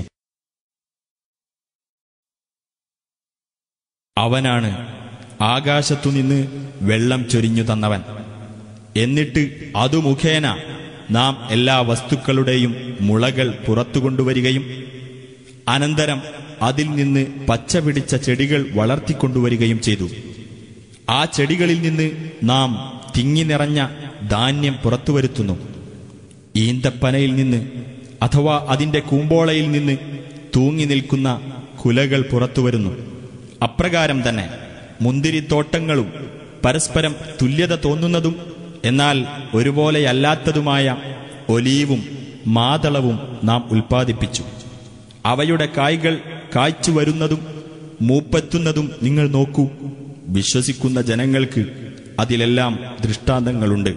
അവനാണ് ആകാശത്തുനിന്ന് വെള്ളം ചൊരിഞ്ഞു തന്നവൻ എന്നിട്ട് അതു മുഖേന നാം എല്ലാ വസ്തുക്കളുടെയും മുളകൾ പുറത്തു കൊണ്ടുവരികയും അനന്തരം അതിൽ നിന്ന് പച്ച പിടിച്ച ചെടികൾ വളർത്തിക്കൊണ്ടുവരികയും ചെയ്തു ആ ചെടികളിൽ നിന്ന് നാം തിങ്ങി നിറഞ്ഞ ധാന്യം പുറത്തുവരുത്തുന്നു ഈന്തപ്പനയിൽ നിന്ന് അഥവാ അതിന്റെ കൂമ്പോളയിൽ നിന്ന് തൂങ്ങി നിൽക്കുന്ന കുലകൾ പുറത്തുവരുന്നു അപ്രകാരം തന്നെ മുന്തിരിത്തോട്ടങ്ങളും പരസ്പരം തുല്യത തോന്നുന്നതും എന്നാൽ ഒരുപോലെയല്ലാത്തതുമായ ഒലീവും മാതളവും നാം ഉൽപ്പാദിപ്പിച്ചു അവയുടെ കായ്കൾ കായ്ച്ചു വരുന്നതും മൂപ്പെത്തുന്നതും നിങ്ങൾ നോക്കൂ വിശ്വസിക്കുന്ന ജനങ്ങൾക്ക് അതിലെല്ലാം ദൃഷ്ടാന്തങ്ങളുണ്ട്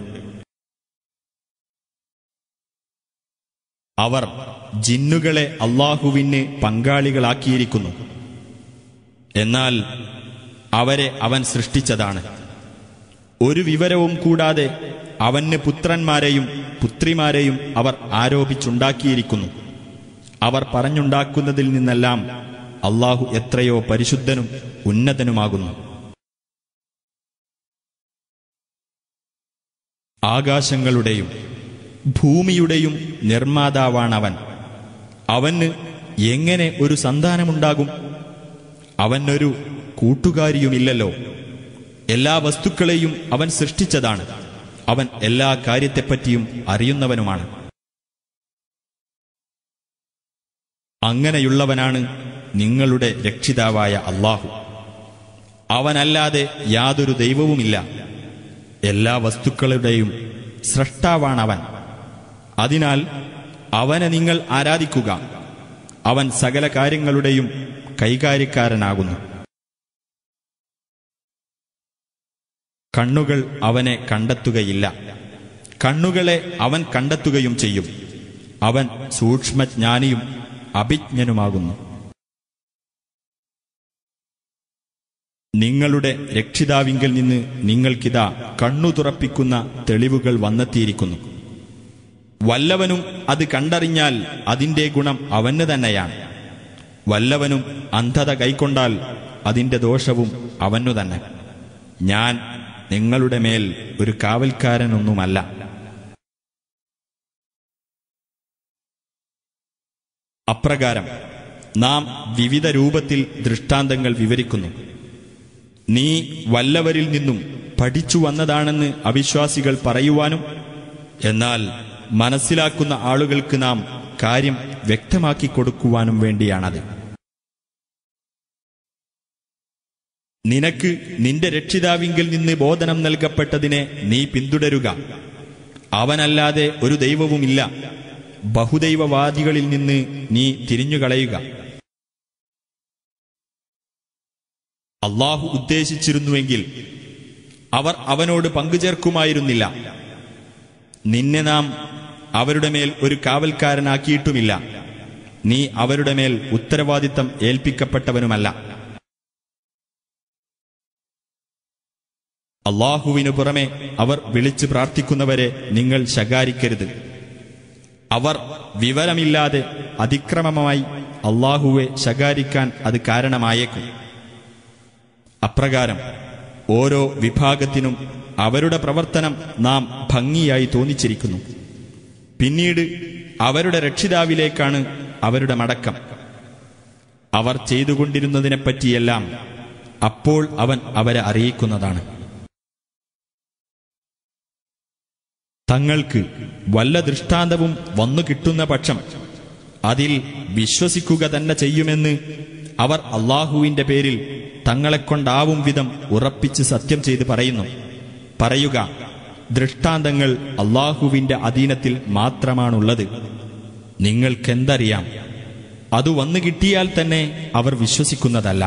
അവർ ജിന്നുകളെ അള്ളാഹുവിന് പങ്കാളികളാക്കിയിരിക്കുന്നു എന്നാൽ അവരെ അവൻ സൃഷ്ടിച്ചതാണ് ഒരു വിവരവും കൂടാതെ അവന് പുത്രന്മാരെയും പുത്രിമാരെയും അവർ ആരോപിച്ചുണ്ടാക്കിയിരിക്കുന്നു അവർ പറഞ്ഞുണ്ടാക്കുന്നതിൽ നിന്നെല്ലാം അള്ളാഹു എത്രയോ പരിശുദ്ധനും ഉന്നതനുമാകുന്നു ആകാശങ്ങളുടെയും ഭൂമിയുടെയും നിർമ്മാതാവാണവൻ അവന് എങ്ങനെ ഒരു സന്താനമുണ്ടാകും അവനൊരു കൂട്ടുകാരിയുമില്ലല്ലോ എല്ലാ വസ്തുക്കളെയും അവൻ സൃഷ്ടിച്ചതാണ് അവൻ എല്ലാ കാര്യത്തെപ്പറ്റിയും അറിയുന്നവനുമാണ് അങ്ങനെയുള്ളവനാണ് നിങ്ങളുടെ രക്ഷിതാവായ അള്ളാഹു അവനല്ലാതെ യാതൊരു ദൈവവുമില്ല എല്ലാ വസ്തുക്കളുടെയും സ്രഷ്ടാവാണവൻ അതിനാൽ അവനെ നിങ്ങൾ ആരാധിക്കുക അവൻ സകല കാര്യങ്ങളുടെയും കൈകാര്യക്കാരനാകുന്നു കണ്ണുകൾ അവനെ കണ്ടെത്തുകയില്ല കണ്ണുകളെ അവൻ കണ്ടെത്തുകയും ചെയ്യും അവൻ സൂക്ഷ്മജ്ഞാനിയും അഭിജ്ഞനുമാകുന്നു നിങ്ങളുടെ രക്ഷിതാവിങ്കിൽ നിന്ന് നിങ്ങൾക്കിതാ കണ്ണു തുറപ്പിക്കുന്ന തെളിവുകൾ വന്നെത്തിയിരിക്കുന്നു വല്ലവനും അത് കണ്ടറിഞ്ഞാൽ അതിന്റെ ഗുണം അവന് തന്നെയാണ് വല്ലവനും അന്ധത കൈക്കൊണ്ടാൽ അതിന്റെ ദോഷവും അവനു തന്നെ ഞാൻ നിങ്ങളുടെ മേൽ ഒരു കാവൽക്കാരനൊന്നുമല്ല അപ്രകാരം നാം വിവിധ രൂപത്തിൽ ദൃഷ്ടാന്തങ്ങൾ വിവരിക്കുന്നു നീ വല്ലവരിൽ നിന്നും പഠിച്ചു വന്നതാണെന്ന് അവിശ്വാസികൾ പറയുവാനും എന്നാൽ മനസ്സിലാക്കുന്ന ആളുകൾക്ക് നാം കാര്യം വ്യക്തമാക്കി കൊടുക്കുവാനും വേണ്ടിയാണത് നിനക്ക് നിന്റെ രക്ഷിതാവിങ്കിൽ നിന്ന് ബോധനം നൽകപ്പെട്ടതിനെ നീ പിന്തുടരുക അവനല്ലാതെ ഒരു ദൈവവുമില്ല ബഹുദൈവവാദികളിൽ നിന്ന് നീ തിരിഞ്ഞുകളയുക അള്ളാഹു ഉദ്ദേശിച്ചിരുന്നുവെങ്കിൽ അവർ അവനോട് പങ്കുചേർക്കുമായിരുന്നില്ല നിന്നെ നാം അവരുടെ മേൽ ഒരു കാവൽക്കാരനാക്കിയിട്ടുമില്ല നീ അവരുടെ മേൽ ഉത്തരവാദിത്തം ഏൽപ്പിക്കപ്പെട്ടവനുമല്ല അള്ളാഹുവിനു പുറമെ അവർ വിളിച്ചു പ്രാർത്ഥിക്കുന്നവരെ നിങ്ങൾ ശകാരിക്കരുത് അവർ വിവരമില്ലാതെ അതിക്രമമായി അള്ളാഹുവെ ശകാരിക്കാൻ അത് കാരണമായേക്കും അപ്രകാരം ഓരോ വിഭാഗത്തിനും അവരുടെ പ്രവർത്തനം നാം ഭംഗിയായി തോന്നിച്ചിരിക്കുന്നു പിന്നീട് അവരുടെ രക്ഷിതാവിലേക്കാണ് അവരുടെ മടക്കം അവർ ചെയ്തുകൊണ്ടിരുന്നതിനെപ്പറ്റിയെല്ലാം അപ്പോൾ അവൻ അവരെ അറിയിക്കുന്നതാണ് തങ്ങൾക്ക് വല്ല ദൃഷ്ടാന്തവും വന്നു കിട്ടുന്ന പക്ഷം അതിൽ വിശ്വസിക്കുക തന്നെ ചെയ്യുമെന്ന് അവർ അള്ളാഹുവിന്റെ പേരിൽ തങ്ങളെക്കൊണ്ടാവും വിധം ഉറപ്പിച്ച് സത്യം ചെയ്ത് പറയുന്നു പറയുക ദൃഷ്ടാന്തങ്ങൾ അള്ളാഹുവിന്റെ അധീനത്തിൽ മാത്രമാണുള്ളത് നിങ്ങൾക്കെന്തറിയാം അത് വന്നു കിട്ടിയാൽ തന്നെ അവർ വിശ്വസിക്കുന്നതല്ല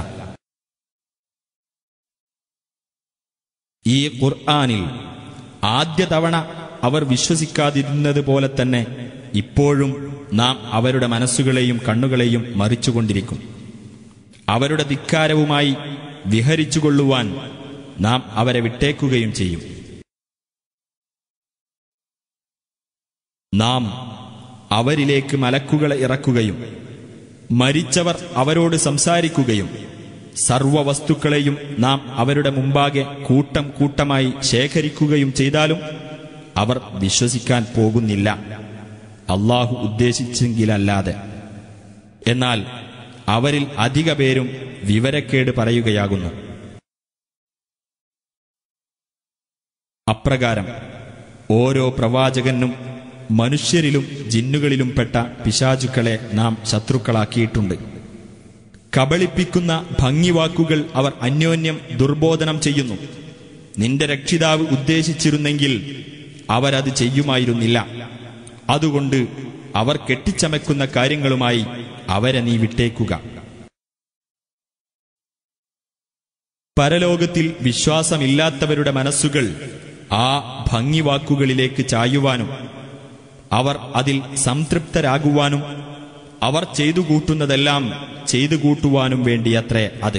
ഈ ഖുർആനിൽ ആദ്യ തവണ അവർ വിശ്വസിക്കാതിരുന്നത് പോലെ തന്നെ ഇപ്പോഴും നാം അവരുടെ മനസ്സുകളെയും കണ്ണുകളെയും മറിച്ചുകൊണ്ടിരിക്കും അവരുടെ ധിക്കാരവുമായി വിഹരിച്ചുകൊള്ളുവാൻ നാം അവരെ വിട്ടേക്കുകയും ചെയ്യും നാം അവരിലേക്ക് മലക്കുകളെ ഇറക്കുകയും മരിച്ചവർ അവരോട് സംസാരിക്കുകയും സർവവസ്തുക്കളെയും നാം അവരുടെ മുമ്പാകെ കൂട്ടം കൂട്ടമായി ശേഖരിക്കുകയും ചെയ്താലും അവർ വിശ്വസിക്കാൻ പോകുന്നില്ല അള്ളാഹു ഉദ്ദേശിച്ചെങ്കിലല്ലാതെ എന്നാൽ അവരിൽ അധിക പേരും വിവരക്കേട് പറയുകയാകുന്നു അപ്രകാരം ഓരോ പ്രവാചകനും മനുഷ്യരിലും ജിന്നുകളിലും പെട്ട പിശാചുക്കളെ നാം ശത്രുക്കളാക്കിയിട്ടുണ്ട് കബളിപ്പിക്കുന്ന ഭംഗിവാക്കുകൾ അവർ അന്യോന്യം ദുർബോധനം ചെയ്യുന്നു നിന്റെ രക്ഷിതാവ് ഉദ്ദേശിച്ചിരുന്നെങ്കിൽ അവരത് ചെയ്യുമായിരുന്നില്ല അതുകൊണ്ട് അവർ കെട്ടിച്ചമയ്ക്കുന്ന കാര്യങ്ങളുമായി അവരെ നീ വിട്ടേക്കുക പരലോകത്തിൽ വിശ്വാസമില്ലാത്തവരുടെ മനസ്സുകൾ ആ ഭംഗിവാക്കുകളിലേക്ക് ചായുവാനും അവർ അതിൽ സംതൃപ്തരാകുവാനും അവർ ചെയ്തു കൂട്ടുന്നതെല്ലാം ചെയ്തു കൂട്ടുവാനും വേണ്ടിയത്രേ അത്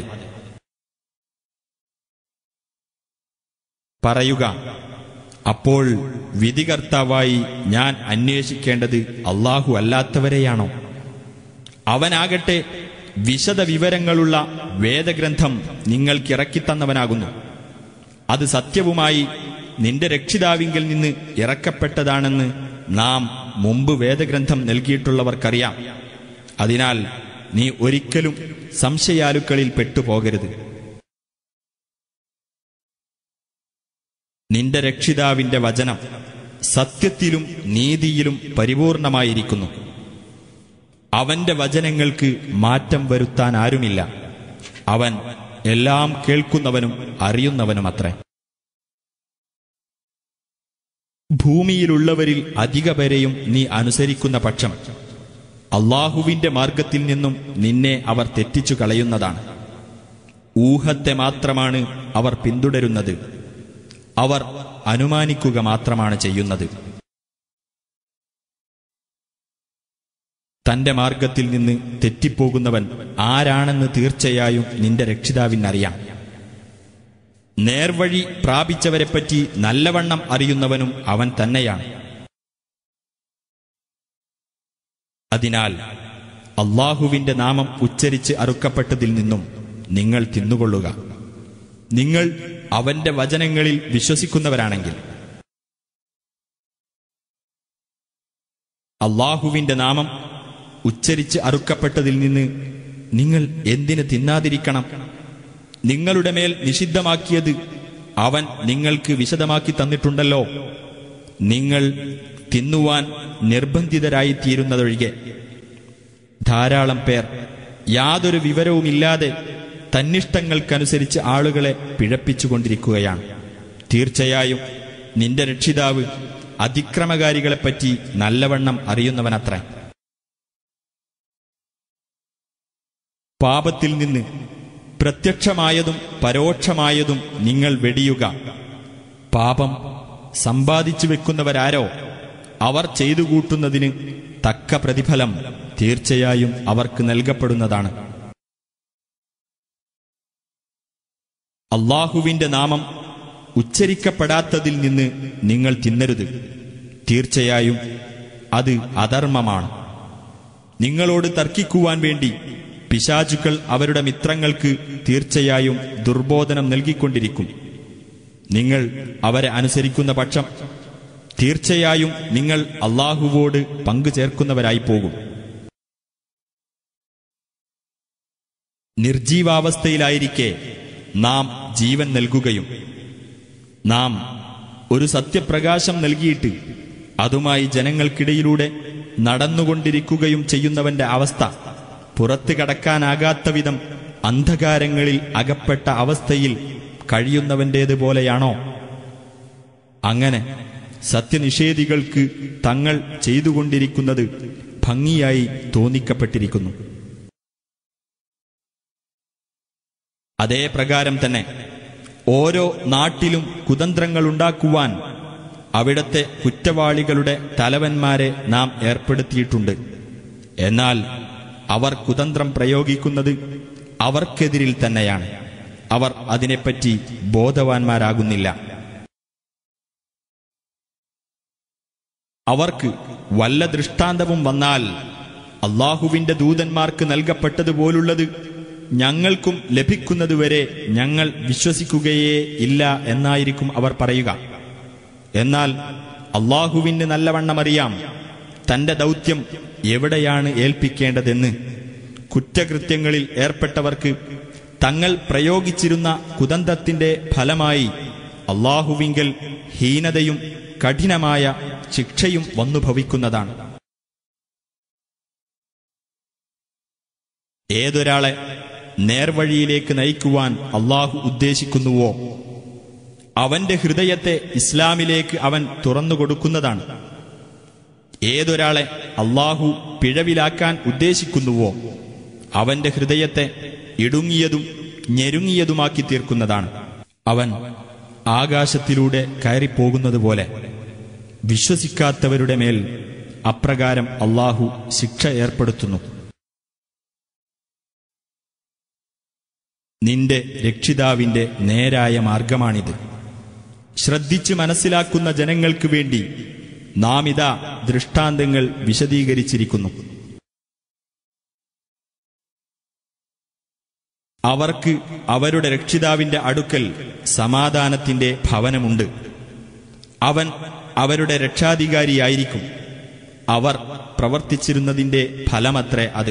പറയുക അപ്പോൾ വിധികർത്താവായി ഞാൻ അന്വേഷിക്കേണ്ടത് അള്ളാഹു അല്ലാത്തവരെയാണോ അവനാകട്ടെ വിശദ വിവരങ്ങളുള്ള വേദഗ്രന്ഥം നിങ്ങൾക്കിറക്കിത്തന്നവനാകുന്നു അത് സത്യവുമായി നിന്റെ രക്ഷിതാവിങ്കിൽ നിന്ന് ഇറക്കപ്പെട്ടതാണെന്ന് നാം മുമ്പ് വേദഗ്രന്ഥം നൽകിയിട്ടുള്ളവർക്കറിയാം അതിനാൽ നീ ഒരിക്കലും സംശയാലുക്കളിൽ പെട്ടുപോകരുത് നിന്റെ രക്ഷിതാവിന്റെ വചനം സത്യത്തിലും നീതിയിലും പരിപൂർണമായിരിക്കുന്നു അവന്റെ വചനങ്ങൾക്ക് മാറ്റം വരുത്താൻ ആരുമില്ല അവൻ എല്ലാം കേൾക്കുന്നവനും അറിയുന്നവനുമത്രേ ഭൂമിയിലുള്ളവരിൽ അധിക പേരെയും നീ അനുസരിക്കുന്ന പക്ഷം അള്ളാഹുവിന്റെ മാർഗത്തിൽ നിന്നും നിന്നെ അവർ തെറ്റിച്ചു കളയുന്നതാണ് ഊഹത്തെ മാത്രമാണ് അവർ പിന്തുടരുന്നത് അവർ അനുമാനിക്കുക മാത്രമാണ് ചെയ്യുന്നത് തന്റെ മാർഗത്തിൽ നിന്ന് തെറ്റിപ്പോകുന്നവൻ ആരാണെന്ന് തീർച്ചയായും നിന്റെ രക്ഷിതാവിനറിയാം നേർവഴി പ്രാപിച്ചവരെപ്പറ്റി നല്ലവണ്ണം അറിയുന്നവനും അവൻ തന്നെയാണ് അതിനാൽ അള്ളാഹുവിന്റെ നാമം ഉച്ചരിച്ച് അറുക്കപ്പെട്ടതിൽ നിന്നും നിങ്ങൾ തിന്നുകൊള്ളുക നിങ്ങൾ അവന്റെ വചനങ്ങളിൽ വിശ്വസിക്കുന്നവരാണെങ്കിൽ അള്ളാഹുവിന്റെ നാമം ഉച്ചരിച്ച് അറുക്കപ്പെട്ടതിൽ നിന്ന് നിങ്ങൾ എന്തിന് തിന്നാതിരിക്കണം നിങ്ങളുടെ മേൽ നിഷിദ്ധമാക്കിയത് അവൻ നിങ്ങൾക്ക് വിശദമാക്കി തന്നിട്ടുണ്ടല്ലോ നിങ്ങൾ തിന്നുവാൻ നിർബന്ധിതരായിത്തീരുന്നതൊഴികെ ധാരാളം പേർ യാതൊരു വിവരവുമില്ലാതെ തന്നിഷ്ടങ്ങൾക്കനുസരിച്ച് ആളുകളെ പിഴപ്പിച്ചുകൊണ്ടിരിക്കുകയാണ് തീർച്ചയായും നിന്റെ രക്ഷിതാവ് അതിക്രമകാരികളെപ്പറ്റി നല്ലവണ്ണം അറിയുന്നവനത്രേ പാപത്തിൽ നിന്ന് പ്രത്യക്ഷമായതും പരോക്ഷമായതും നിങ്ങൾ വെടിയുക പാപം സമ്പാദിച്ചു വെക്കുന്നവരാരോ അവർ ചെയ്തു കൂട്ടുന്നതിന് തക്ക പ്രതിഫലം തീർച്ചയായും അവർക്ക് നൽകപ്പെടുന്നതാണ് അള്ളാഹുവിന്റെ നാമം ഉച്ചരിക്കപ്പെടാത്തതിൽ നിന്ന് നിങ്ങൾ തിന്നരുത് തീർച്ചയായും അത് അധർമ്മമാണ് നിങ്ങളോട് തർക്കിക്കുവാൻ വേണ്ടി പിശാചുക്കൾ അവരുടെ മിത്രങ്ങൾക്ക് തീർച്ചയായും ദുർബോധനം നൽകിക്കൊണ്ടിരിക്കും നിങ്ങൾ അവരെ അനുസരിക്കുന്ന പക്ഷം തീർച്ചയായും നിങ്ങൾ അള്ളാഹുവോട് പങ്കു ചേർക്കുന്നവരായി പോകും നിർജീവാവസ്ഥയിലായിരിക്കെ നാം ജീവൻ നൽകുകയും നാം ഒരു സത്യപ്രകാശം നൽകിയിട്ട് അതുമായി ജനങ്ങൾക്കിടയിലൂടെ നടന്നുകൊണ്ടിരിക്കുകയും ചെയ്യുന്നവന്റെ അവസ്ഥ പുറത്തു കടക്കാനാകാത്ത വിധം അന്ധകാരങ്ങളിൽ അകപ്പെട്ട അവസ്ഥയിൽ കഴിയുന്നവന്റേതുപോലെയാണോ അങ്ങനെ സത്യനിഷേധികൾക്ക് തങ്ങൾ ചെയ്തുകൊണ്ടിരിക്കുന്നത് ഭംഗിയായി തോന്നിക്കപ്പെട്ടിരിക്കുന്നു അതേ പ്രകാരം തന്നെ ഓരോ നാട്ടിലും കുതന്ത്രങ്ങളുണ്ടാക്കുവാൻ അവിടത്തെ കുറ്റവാളികളുടെ തലവന്മാരെ നാം ഏർപ്പെടുത്തിയിട്ടുണ്ട് എന്നാൽ അവർ കുതന്ത്രം പ്രയോഗിക്കുന്നത് അവർക്കെതിരിൽ തന്നെയാണ് അവർ അതിനെപ്പറ്റി ബോധവാന്മാരാകുന്നില്ല അവർക്ക് വല്ല ദൃഷ്ടാന്തവും വന്നാൽ അള്ളാഹുവിന്റെ ദൂതന്മാർക്ക് നൽകപ്പെട്ടതുപോലുള്ളത് ഞങ്ങൾക്കും ലഭിക്കുന്നതുവരെ ഞങ്ങൾ വിശ്വസിക്കുകയേ ഇല്ല എന്നായിരിക്കും അവർ പറയുക എന്നാൽ അള്ളാഹുവിന് നല്ലവണ്ണമറിയാം തന്റെ ദൗത്യം എവിടെയാണ് ഏൽപ്പിക്കേണ്ടതെന്ന് കുറ്റകൃത്യങ്ങളിൽ ഏർപ്പെട്ടവർക്ക് തങ്ങൾ പ്രയോഗിച്ചിരുന്ന കുതന്ത്രത്തിന്റെ ഫലമായി അള്ളാഹുവിങ്കൽ ഹീനതയും കഠിനമായ ശിക്ഷയും വന്നു ഭവിക്കുന്നതാണ് ഏതൊരാളെ നേർവഴിയിലേക്ക് നയിക്കുവാൻ അള്ളാഹു ഉദ്ദേശിക്കുന്നുവോ അവന്റെ ഹൃദയത്തെ ഇസ്ലാമിലേക്ക് അവൻ തുറന്നുകൊടുക്കുന്നതാണ് ഏതൊരാളെ അള്ളാഹു പിഴവിലാക്കാൻ ഉദ്ദേശിക്കുന്നുവോ അവന്റെ ഹൃദയത്തെ ഇടുങ്ങിയതും ഞെരുങ്ങിയതുമാക്കി തീർക്കുന്നതാണ് അവൻ ആകാശത്തിലൂടെ കയറിപ്പോകുന്നതുപോലെ വിശ്വസിക്കാത്തവരുടെ മേൽ അപ്രകാരം അള്ളാഹു ശിക്ഷ ഏർപ്പെടുത്തുന്നു നിന്റെ രക്ഷിതാവിന്റെ നേരായ മാർഗമാണിത് ശ്രദ്ധിച്ച് മനസ്സിലാക്കുന്ന ജനങ്ങൾക്ക് വേണ്ടി നാം ഇതാ ദൃഷ്ടാന്തങ്ങൾ വിശദീകരിച്ചിരിക്കുന്നു അവർക്ക് അവരുടെ രക്ഷിതാവിന്റെ അടുക്കൽ സമാധാനത്തിന്റെ ഭവനമുണ്ട് അവൻ അവരുടെ രക്ഷാധികാരിയായിരിക്കും അവർ പ്രവർത്തിച്ചിരുന്നതിന്റെ ഫലമത്രേ അത്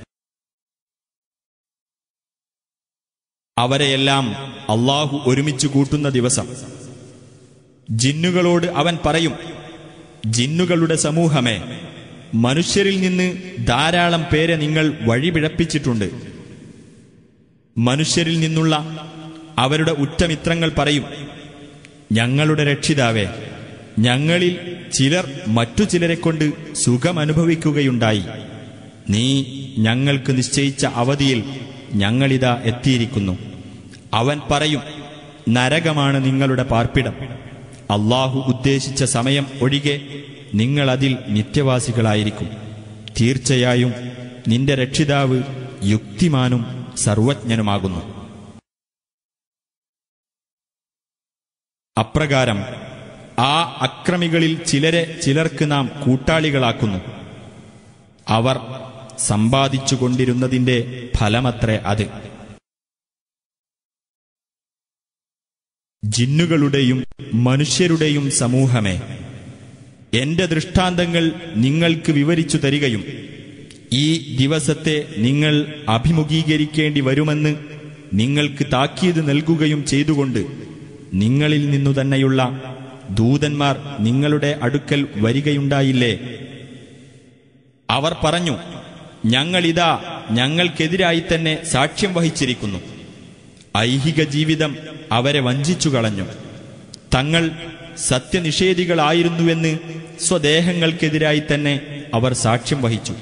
അവരെയെല്ലാം അള്ളാഹു ഒരുമിച്ച് കൂട്ടുന്ന ദിവസം ജിന്നുകളോട് അവൻ പറയും ജിന്നുകളുടെ സമൂഹമേ മനുഷ്യരിൽ നിന്ന് ധാരാളം പേരെ നിങ്ങൾ വഴിപിഴപ്പിച്ചിട്ടുണ്ട് മനുഷ്യരിൽ നിന്നുള്ള അവരുടെ ഉറ്റമിത്രങ്ങൾ പറയും ഞങ്ങളുടെ രക്ഷിതാവേ ഞങ്ങളിൽ ചിലർ മറ്റു ചിലരെ കൊണ്ട് സുഖമനുഭവിക്കുകയുണ്ടായി നീ ഞങ്ങൾക്ക് നിശ്ചയിച്ച അവധിയിൽ ഞങ്ങളിതാ എത്തിയിരിക്കുന്നു അവൻ പറയും നരകമാണ് നിങ്ങളുടെ പാർപ്പിടം അള്ളാഹു ഉദ്ദേശിച്ച സമയം ഒഴികെ നിങ്ങളതിൽ നിത്യവാസികളായിരിക്കും തീർച്ചയായും നിന്റെ രക്ഷിതാവ് യുക്തിമാനും സർവജ്ഞനുമാകുന്നു അപ്രകാരം ആ അക്രമികളിൽ ചിലരെ ചിലർക്ക് നാം കൂട്ടാളികളാക്കുന്നു അവർ സമ്പാദിച്ചുകൊണ്ടിരുന്നതിന്റെ ഫലമത്രേ അത് ജിന്നുകളുടെയും മനുഷ്യരുടെയും സമൂഹമേ എന്റെ ദൃഷ്ടാന്തങ്ങൾ നിങ്ങൾക്ക് വിവരിച്ചു തരികയും ഈ ദിവസത്തെ നിങ്ങൾ അഭിമുഖീകരിക്കേണ്ടി വരുമെന്ന് നിങ്ങൾക്ക് താക്കീത് നൽകുകയും ചെയ്തുകൊണ്ട് നിങ്ങളിൽ നിന്നു തന്നെയുള്ള ദൂതന്മാർ നിങ്ങളുടെ അടുക്കൽ വരികയുണ്ടായില്ലേ അവർ പറഞ്ഞു ഞങ്ങളിതാ ഞങ്ങൾക്കെതിരായി തന്നെ സാക്ഷ്യം വഹിച്ചിരിക്കുന്നു ഐഹിക ജീവിതം അവരെ വഞ്ചിച്ചു കളഞ്ഞു തങ്ങൾ സത്യനിഷേധികളായിരുന്നുവെന്ന് സ്വദേഹങ്ങൾക്കെതിരായി തന്നെ അവർ സാക്ഷ്യം വഹിച്ചു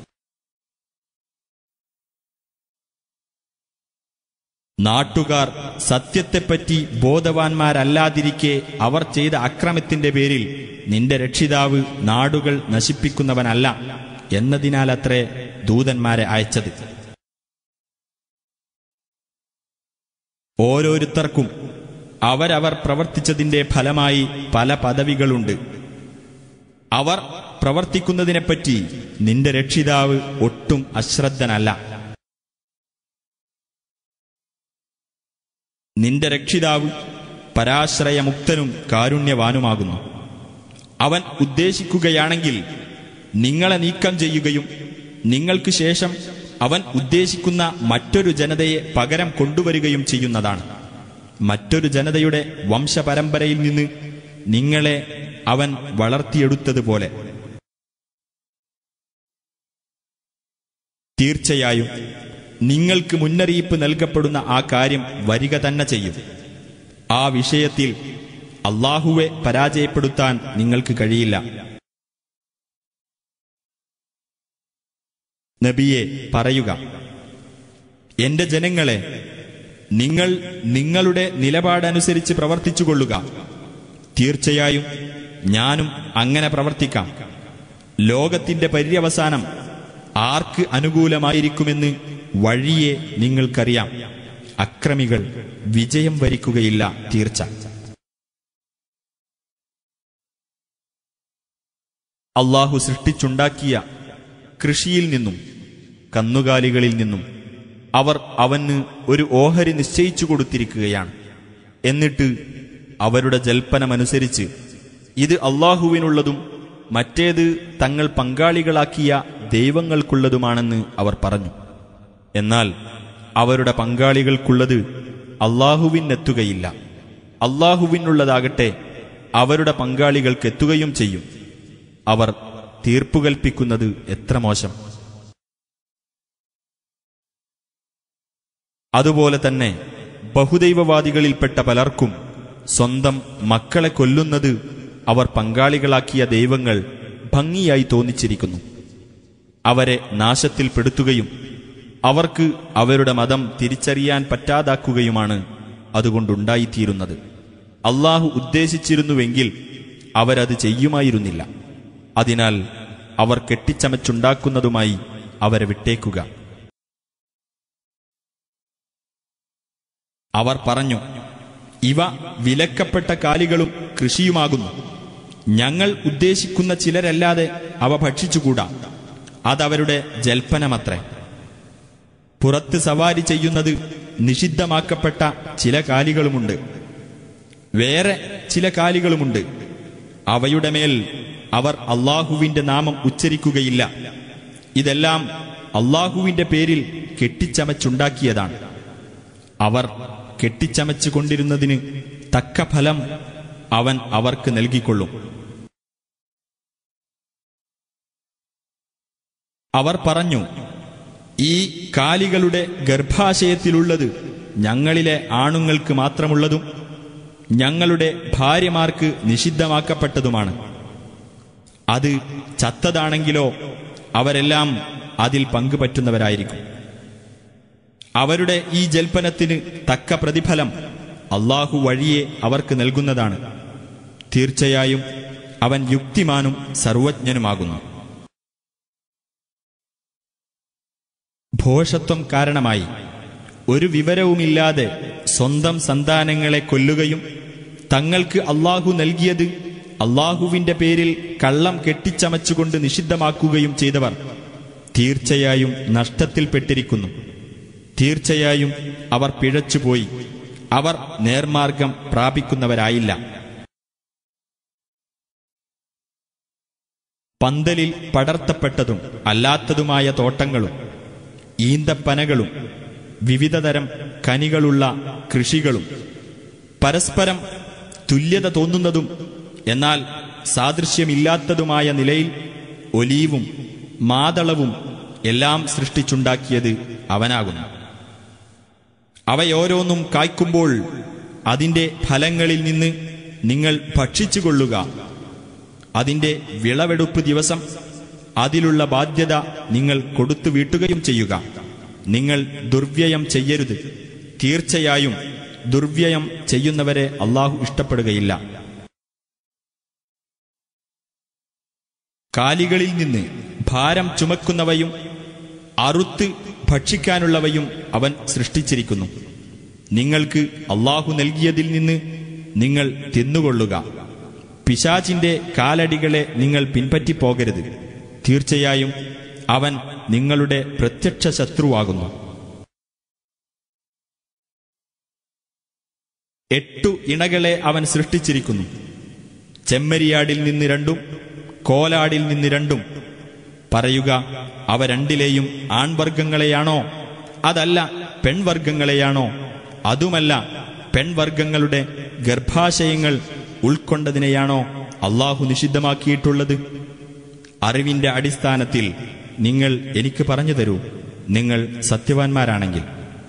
നാട്ടുകാർ സത്യത്തെപ്പറ്റി ബോധവാന്മാരല്ലാതിരിക്കെ അവർ ചെയ്ത അക്രമത്തിന്റെ പേരിൽ നിന്റെ രക്ഷിതാവ് നാടുകൾ നശിപ്പിക്കുന്നവനല്ല എന്നതിനാലത്രേ ദൂതന്മാരെ അയച്ചത് ഓരോരുത്തർക്കും അവരവർ പ്രവർത്തിച്ചതിന്റെ ഫലമായി പല പദവികളുണ്ട് അവർ പ്രവർത്തിക്കുന്നതിനെപ്പറ്റി നിന്റെ രക്ഷിതാവ് ഒട്ടും അശ്രദ്ധനല്ല നിന്റെ രക്ഷിതാവ് പരാശ്രയമുക്തനും കാരുണ്യവാനുമാകുന്നു അവൻ ഉദ്ദേശിക്കുകയാണെങ്കിൽ നിങ്ങളെ നീക്കം ചെയ്യുകയും നിങ്ങൾക്ക് ശേഷം അവൻ ഉദ്ദേശിക്കുന്ന മറ്റൊരു ജനതയെ പകരം കൊണ്ടുവരികയും ചെയ്യുന്നതാണ് മറ്റൊരു ജനതയുടെ വംശപരമ്പരയിൽ നിന്ന് നിങ്ങളെ അവൻ വളർത്തിയെടുത്തതുപോലെ തീർച്ചയായും നിങ്ങൾക്ക് മുന്നറിയിപ്പ് നൽകപ്പെടുന്ന ആ കാര്യം വരിക തന്നെ ചെയ്യും ആ വിഷയത്തിൽ അള്ളാഹുവെ പരാജയപ്പെടുത്താൻ നിങ്ങൾക്ക് കഴിയില്ല നബിയെ പറയുക എന്റെ ജനങ്ങളെ നിങ്ങൾ നിങ്ങളുടെ നിലപാടനുസരിച്ച് പ്രവർത്തിച്ചുകൊള്ളുക തീർച്ചയായും ഞാനും അങ്ങനെ പ്രവർത്തിക്കാം ലോകത്തിന്റെ പര്യവസാനം ആർക്ക് അനുകൂലമായിരിക്കുമെന്ന് വഴിയെ നിങ്ങൾക്കറിയാം അക്രമികൾ വിജയം വരിക്കുകയില്ല തീർച്ച അള്ളാഹു സൃഷ്ടിച്ചുണ്ടാക്കിയ കൃഷിയിൽ നിന്നും കന്നുകാലികളിൽ നിന്നും അവർ അവന് ഒരു ഓഹരി നിശ്ചയിച്ചു കൊടുത്തിരിക്കുകയാണ് എന്നിട്ട് അവരുടെ ജൽപ്പനമനുസരിച്ച് ഇത് അള്ളാഹുവിനുള്ളതും മറ്റേത് തങ്ങൾ പങ്കാളികളാക്കിയ ദൈവങ്ങൾക്കുള്ളതുമാണെന്ന് അവർ പറഞ്ഞു എന്നാൽ അവരുടെ പങ്കാളികൾക്കുള്ളത് അള്ളാഹുവിനെത്തുകയില്ല അള്ളാഹുവിനുള്ളതാകട്ടെ അവരുടെ പങ്കാളികൾക്കെത്തുകയും ചെയ്യും അവർ തീർപ്പുകൽപ്പിക്കുന്നത് എത്ര മോശം അതുപോലെ തന്നെ ബഹുദൈവവാദികളിൽപ്പെട്ട പലർക്കും സ്വന്തം മക്കളെ കൊല്ലുന്നത് അവർ പങ്കാളികളാക്കിയ ദൈവങ്ങൾ ഭംഗിയായി തോന്നിച്ചിരിക്കുന്നു അവരെ നാശത്തിൽപ്പെടുത്തുകയും അവർക്ക് അവരുടെ മതം തിരിച്ചറിയാൻ പറ്റാതാക്കുകയുമാണ് അതുകൊണ്ടുണ്ടായിത്തീരുന്നത് അള്ളാഹു ഉദ്ദേശിച്ചിരുന്നുവെങ്കിൽ അവരത് ചെയ്യുമായിരുന്നില്ല അതിനാൽ അവർ കെട്ടിച്ചമച്ചുണ്ടാക്കുന്നതുമായി അവരെ വിട്ടേക്കുക അവർ പറഞ്ഞു ഇവ വിലക്കപ്പെട്ട കാലികളും കൃഷിയുമാകുന്നു ഞങ്ങൾ ഉദ്ദേശിക്കുന്ന ചിലരല്ലാതെ അവ ഭക്ഷിച്ചുകൂടാ അതവരുടെ ജൽപ്പനമത്രേ പുറത്ത് സവാരി ചെയ്യുന്നത് നിഷിദ്ധമാക്കപ്പെട്ട ചില കാലികളുമുണ്ട് വേറെ ചില കാലികളുമുണ്ട് അവയുടെ മേൽ അവർ അള്ളാഹുവിന്റെ നാമം ഉച്ചരിക്കുകയില്ല ഇതെല്ലാം അള്ളാഹുവിന്റെ പേരിൽ കെട്ടിച്ചമച്ചുണ്ടാക്കിയതാണ് അവർ കെട്ടിച്ചമച്ചു കൊണ്ടിരുന്നതിന് തക്ക ഫലം അവൻ അവർക്ക് നൽകിക്കൊള്ളും അവർ പറഞ്ഞു ഈ കാലികളുടെ ഗർഭാശയത്തിലുള്ളത് ഞങ്ങളിലെ ആണുങ്ങൾക്ക് മാത്രമുള്ളതും ഞങ്ങളുടെ ഭാര്യമാർക്ക് നിഷിദ്ധമാക്കപ്പെട്ടതുമാണ് അത് ചത്തതാണെങ്കിലോ അവരെല്ലാം അതിൽ പങ്കുപറ്റുന്നവരായിരിക്കും അവരുടെ ഈ ജൽപ്പനത്തിന് തക്ക പ്രതിഫലം അള്ളാഹു വഴിയെ അവർക്ക് നൽകുന്നതാണ് തീർച്ചയായും അവൻ യുക്തിമാനും സർവജ്ഞനുമാകുന്നു ഭോഷത്വം കാരണമായി ഒരു വിവരവുമില്ലാതെ സ്വന്തം സന്താനങ്ങളെ കൊല്ലുകയും തങ്ങൾക്ക് അള്ളാഹു നൽകിയത് അള്ളാഹുവിന്റെ പേരിൽ കള്ളം കെട്ടിച്ചമച്ചുകൊണ്ട് നിഷിദ്ധമാക്കുകയും ചെയ്തവർ തീർച്ചയായും നഷ്ടത്തിൽപ്പെട്ടിരിക്കുന്നു തീർച്ചയായും അവർ പിഴച്ചുപോയി അവർ നേർമാർഗം പ്രാപിക്കുന്നവരായില്ല പന്തലിൽ പടർത്തപ്പെട്ടതും അല്ലാത്തതുമായ തോട്ടങ്ങളും ഈന്തപ്പനകളും വിവിധതരം കനികളുള്ള കൃഷികളും പരസ്പരം തുല്യത തോന്നുന്നതും എന്നാൽ സാദൃശ്യമില്ലാത്തതുമായ നിലയിൽ ഒലീവും മാതളവും എല്ലാം സൃഷ്ടിച്ചുണ്ടാക്കിയത് അവനാകുന്നു അവയോരോന്നും കായ്ക്കുമ്പോൾ അതിന്റെ ഫലങ്ങളിൽ നിന്ന് നിങ്ങൾ ഭക്ഷിച്ചുകൊള്ളുക അതിന്റെ വിളവെടുപ്പ് ദിവസം അതിലുള്ള ബാധ്യത നിങ്ങൾ കൊടുത്തു വീട്ടുകയും ചെയ്യുക നിങ്ങൾ ദുർവ്യയം ചെയ്യരുത് തീർച്ചയായും ദുർവ്യയം ചെയ്യുന്നവരെ അള്ളാഹു ഇഷ്ടപ്പെടുകയില്ല കാലികളിൽ നിന്ന് ഭാരം ചുമക്കുന്നവയും അറുത്ത് ഭക്ഷിക്കാനുള്ളവയും അവൻ സൃഷ്ടിച്ചിരിക്കുന്നു നിങ്ങൾക്ക് അള്ളാഹു നൽകിയതിൽ നിന്ന് നിങ്ങൾ തിന്നുകൊള്ളുക പിശാചിന്റെ കാലടികളെ നിങ്ങൾ പിൻപറ്റിപ്പോകരുത് തീർച്ചയായും അവൻ നിങ്ങളുടെ പ്രത്യക്ഷ ശത്രുവാകുന്നു എട്ടു ഇണകളെ അവൻ സൃഷ്ടിച്ചിരിക്കുന്നു ചെമ്മരിയാടിൽ നിന്ന് രണ്ടും കോലാടിൽ നിന്ന് രണ്ടും പറയുക അവ രണ്ടിലെയും ആൺവർഗങ്ങളെയാണോ അതല്ല പെൺവർഗങ്ങളെയാണോ അതുമല്ല പെൺവർഗങ്ങളുടെ ഗർഭാശയങ്ങൾ ഉൾക്കൊണ്ടതിനെയാണോ അള്ളാഹു നിഷിദ്ധമാക്കിയിട്ടുള്ളത് അറിവിന്റെ അടിസ്ഥാനത്തിൽ നിങ്ങൾ എനിക്ക് പറഞ്ഞു തരൂ നിങ്ങൾ സത്യവാൻമാരാണെങ്കിൽ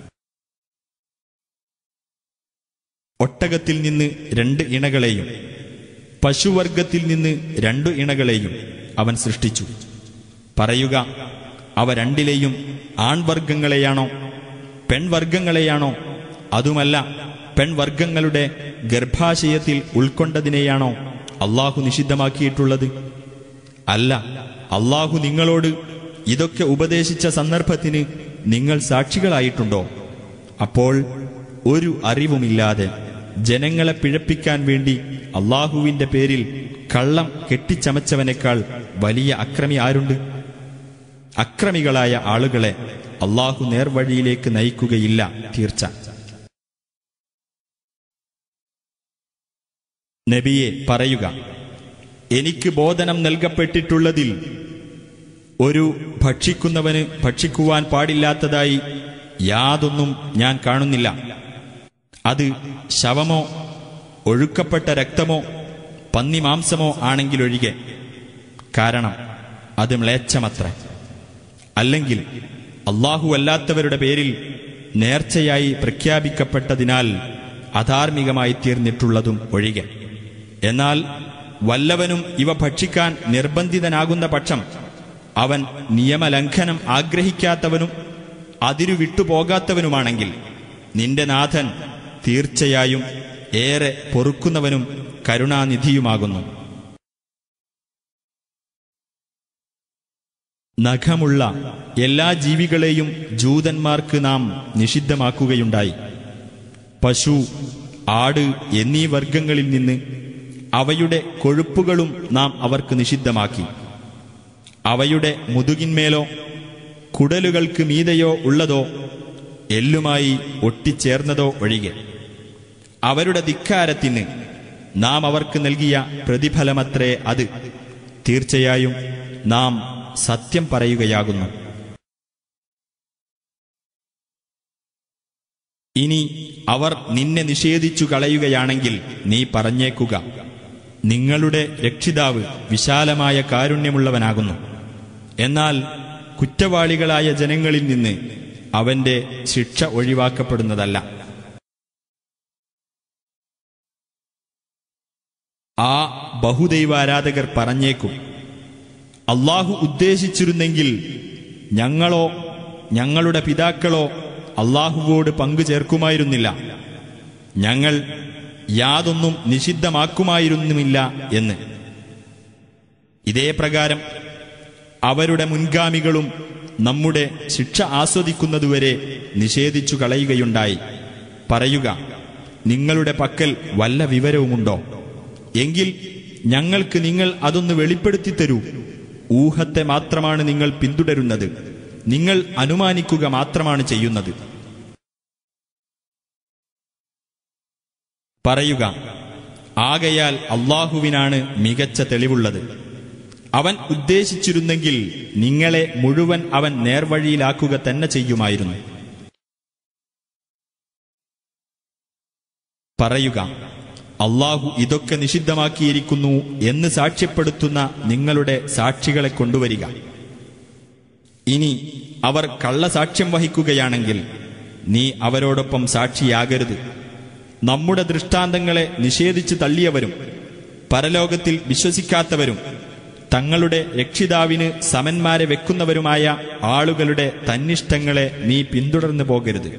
ഒട്ടകത്തിൽ നിന്ന് രണ്ട് ഇണകളെയും പശുവർഗത്തിൽ നിന്ന് രണ്ടു ഇണകളെയും അവൻ സൃഷ്ടിച്ചു പറയുക അവ രണ്ടിലെയും ആൺവർഗങ്ങളെയാണോ പെൺവർഗങ്ങളെയാണോ അതുമല്ല പെൺവർഗങ്ങളുടെ ഗർഭാശയത്തിൽ ഉൾക്കൊണ്ടതിനെയാണോ അള്ളാഹു നിഷിദ്ധമാക്കിയിട്ടുള്ളത് അല്ല അള്ളാഹു നിങ്ങളോട് ഇതൊക്കെ ഉപദേശിച്ച സന്ദർഭത്തിന് നിങ്ങൾ സാക്ഷികളായിട്ടുണ്ടോ അപ്പോൾ ഒരു അറിവുമില്ലാതെ ജനങ്ങളെ പിഴപ്പിക്കാൻ വേണ്ടി അള്ളാഹുവിന്റെ പേരിൽ കള്ളം കെട്ടിച്ചമച്ചവനേക്കാൾ വലിയ അക്രമി ആരുണ്ട് അക്രമികളായ ആളുകളെ അള്ളാഹു നേർവഴിയിലേക്ക് നയിക്കുകയില്ല തീർച്ച നബിയെ പറയുക എനിക്ക് ബോധനം നൽകപ്പെട്ടിട്ടുള്ളതിൽ ഒരു ഭക്ഷിക്കുന്നവന് ഭക്ഷിക്കുവാൻ പാടില്ലാത്തതായി യാതൊന്നും ഞാൻ കാണുന്നില്ല അത് ശവമോ ഒഴുക്കപ്പെട്ട രക്തമോ പന്നിമാംസമോ ആണെങ്കിലൊഴികെ കാരണം അത് മ്ലേച്ഛമത്ര അല്ലെങ്കിൽ അള്ളാഹു അല്ലാത്തവരുടെ പേരിൽ നേർച്ചയായി പ്രഖ്യാപിക്കപ്പെട്ടതിനാൽ അധാർമികമായി തീർന്നിട്ടുള്ളതും ഒഴികെ എന്നാൽ വല്ലവനും ഇവ ഭക്ഷിക്കാൻ നിർബന്ധിതനാകുന്ന പക്ഷം അവൻ നിയമലംഘനം ആഗ്രഹിക്കാത്തവനും അതിരു വിട്ടുപോകാത്തവനുമാണെങ്കിൽ നിന്റെ നാഥൻ തീർച്ചയായും ഏറെ പൊറുക്കുന്നവനും കരുണാനിധിയുമാകുന്നു നഖമുള്ള എല്ലാ ജീവികളെയും ജൂതന്മാർക്ക് നാം നിഷിദ്ധമാക്കുകയുണ്ടായി പശു ആട് എന്നീ വർഗങ്ങളിൽ നിന്ന് അവയുടെ കൊഴുപ്പുകളും നാം അവർക്ക് നിഷിദ്ധമാക്കി അവയുടെ മുതുകിന്മേലോ കുടലുകൾക്ക് മീതെയോ ഉള്ളതോ എല്ലുമായി ഒട്ടിച്ചേർന്നതോ ഒഴികെ അവരുടെ ധിക്കാരത്തിന് നാം അവർക്ക് നൽകിയ പ്രതിഫലമത്രേ അത് തീർച്ചയായും നാം സത്യം പറയുകയാകുന്നു ഇനി അവർ നിന്നെ നിഷേധിച്ചു കളയുകയാണെങ്കിൽ നീ പറഞ്ഞേക്കുക നിങ്ങളുടെ രക്ഷിതാവ് വിശാലമായ കാരുണ്യമുള്ളവനാകുന്നു എന്നാൽ കുറ്റവാളികളായ ജനങ്ങളിൽ നിന്ന് അവന്റെ ശിക്ഷ ഒഴിവാക്കപ്പെടുന്നതല്ല ആ ബഹുദൈവാരാധകർ പറഞ്ഞേക്കും അള്ളാഹു ഉദ്ദേശിച്ചിരുന്നെങ്കിൽ ഞങ്ങളോ ഞങ്ങളുടെ പിതാക്കളോ അള്ളാഹുവോട് പങ്കു ചേർക്കുമായിരുന്നില്ല ഞങ്ങൾ യാതൊന്നും നിഷിദ്ധമാക്കുമായിരുന്നുമില്ല എന്ന് ഇതേ പ്രകാരം അവരുടെ മുൻഗാമികളും നമ്മുടെ ശിക്ഷ ആസ്വദിക്കുന്നതുവരെ നിഷേധിച്ചു കളയുകയുണ്ടായി പറയുക നിങ്ങളുടെ പക്കൽ വല്ല വിവരവുമുണ്ടോ എങ്കിൽ ഞങ്ങൾക്ക് നിങ്ങൾ അതൊന്ന് വെളിപ്പെടുത്തി തരൂ ഊഹത്തെ മാത്രമാണ് നിങ്ങൾ പിന്തുടരുന്നത് നിങ്ങൾ അനുമാനിക്കുക മാത്രമാണ് ചെയ്യുന്നത് പറയുക ആകയാൽ അള്ളാഹുവിനാണ് മികച്ച തെളിവുള്ളത് അവൻ ഉദ്ദേശിച്ചിരുന്നെങ്കിൽ നിങ്ങളെ മുഴുവൻ അവൻ നേർവഴിയിലാക്കുക തന്നെ ചെയ്യുമായിരുന്നു പറയുക അള്ളാഹു ഇതൊക്കെ നിഷിദ്ധമാക്കിയിരിക്കുന്നു എന്ന് സാക്ഷ്യപ്പെടുത്തുന്ന നിങ്ങളുടെ സാക്ഷികളെ കൊണ്ടുവരിക ഇനി അവർ കള്ളസാക്ഷ്യം വഹിക്കുകയാണെങ്കിൽ നീ അവരോടൊപ്പം സാക്ഷിയാകരുത് നമ്മുടെ ദൃഷ്ടാന്തങ്ങളെ നിഷേധിച്ചു തള്ളിയവരും പരലോകത്തിൽ വിശ്വസിക്കാത്തവരും തങ്ങളുടെ രക്ഷിതാവിന് സമന്മാരെ വെക്കുന്നവരുമായ ആളുകളുടെ തന്നിഷ്ടങ്ങളെ നീ പിന്തുടർന്നു പോകരുത്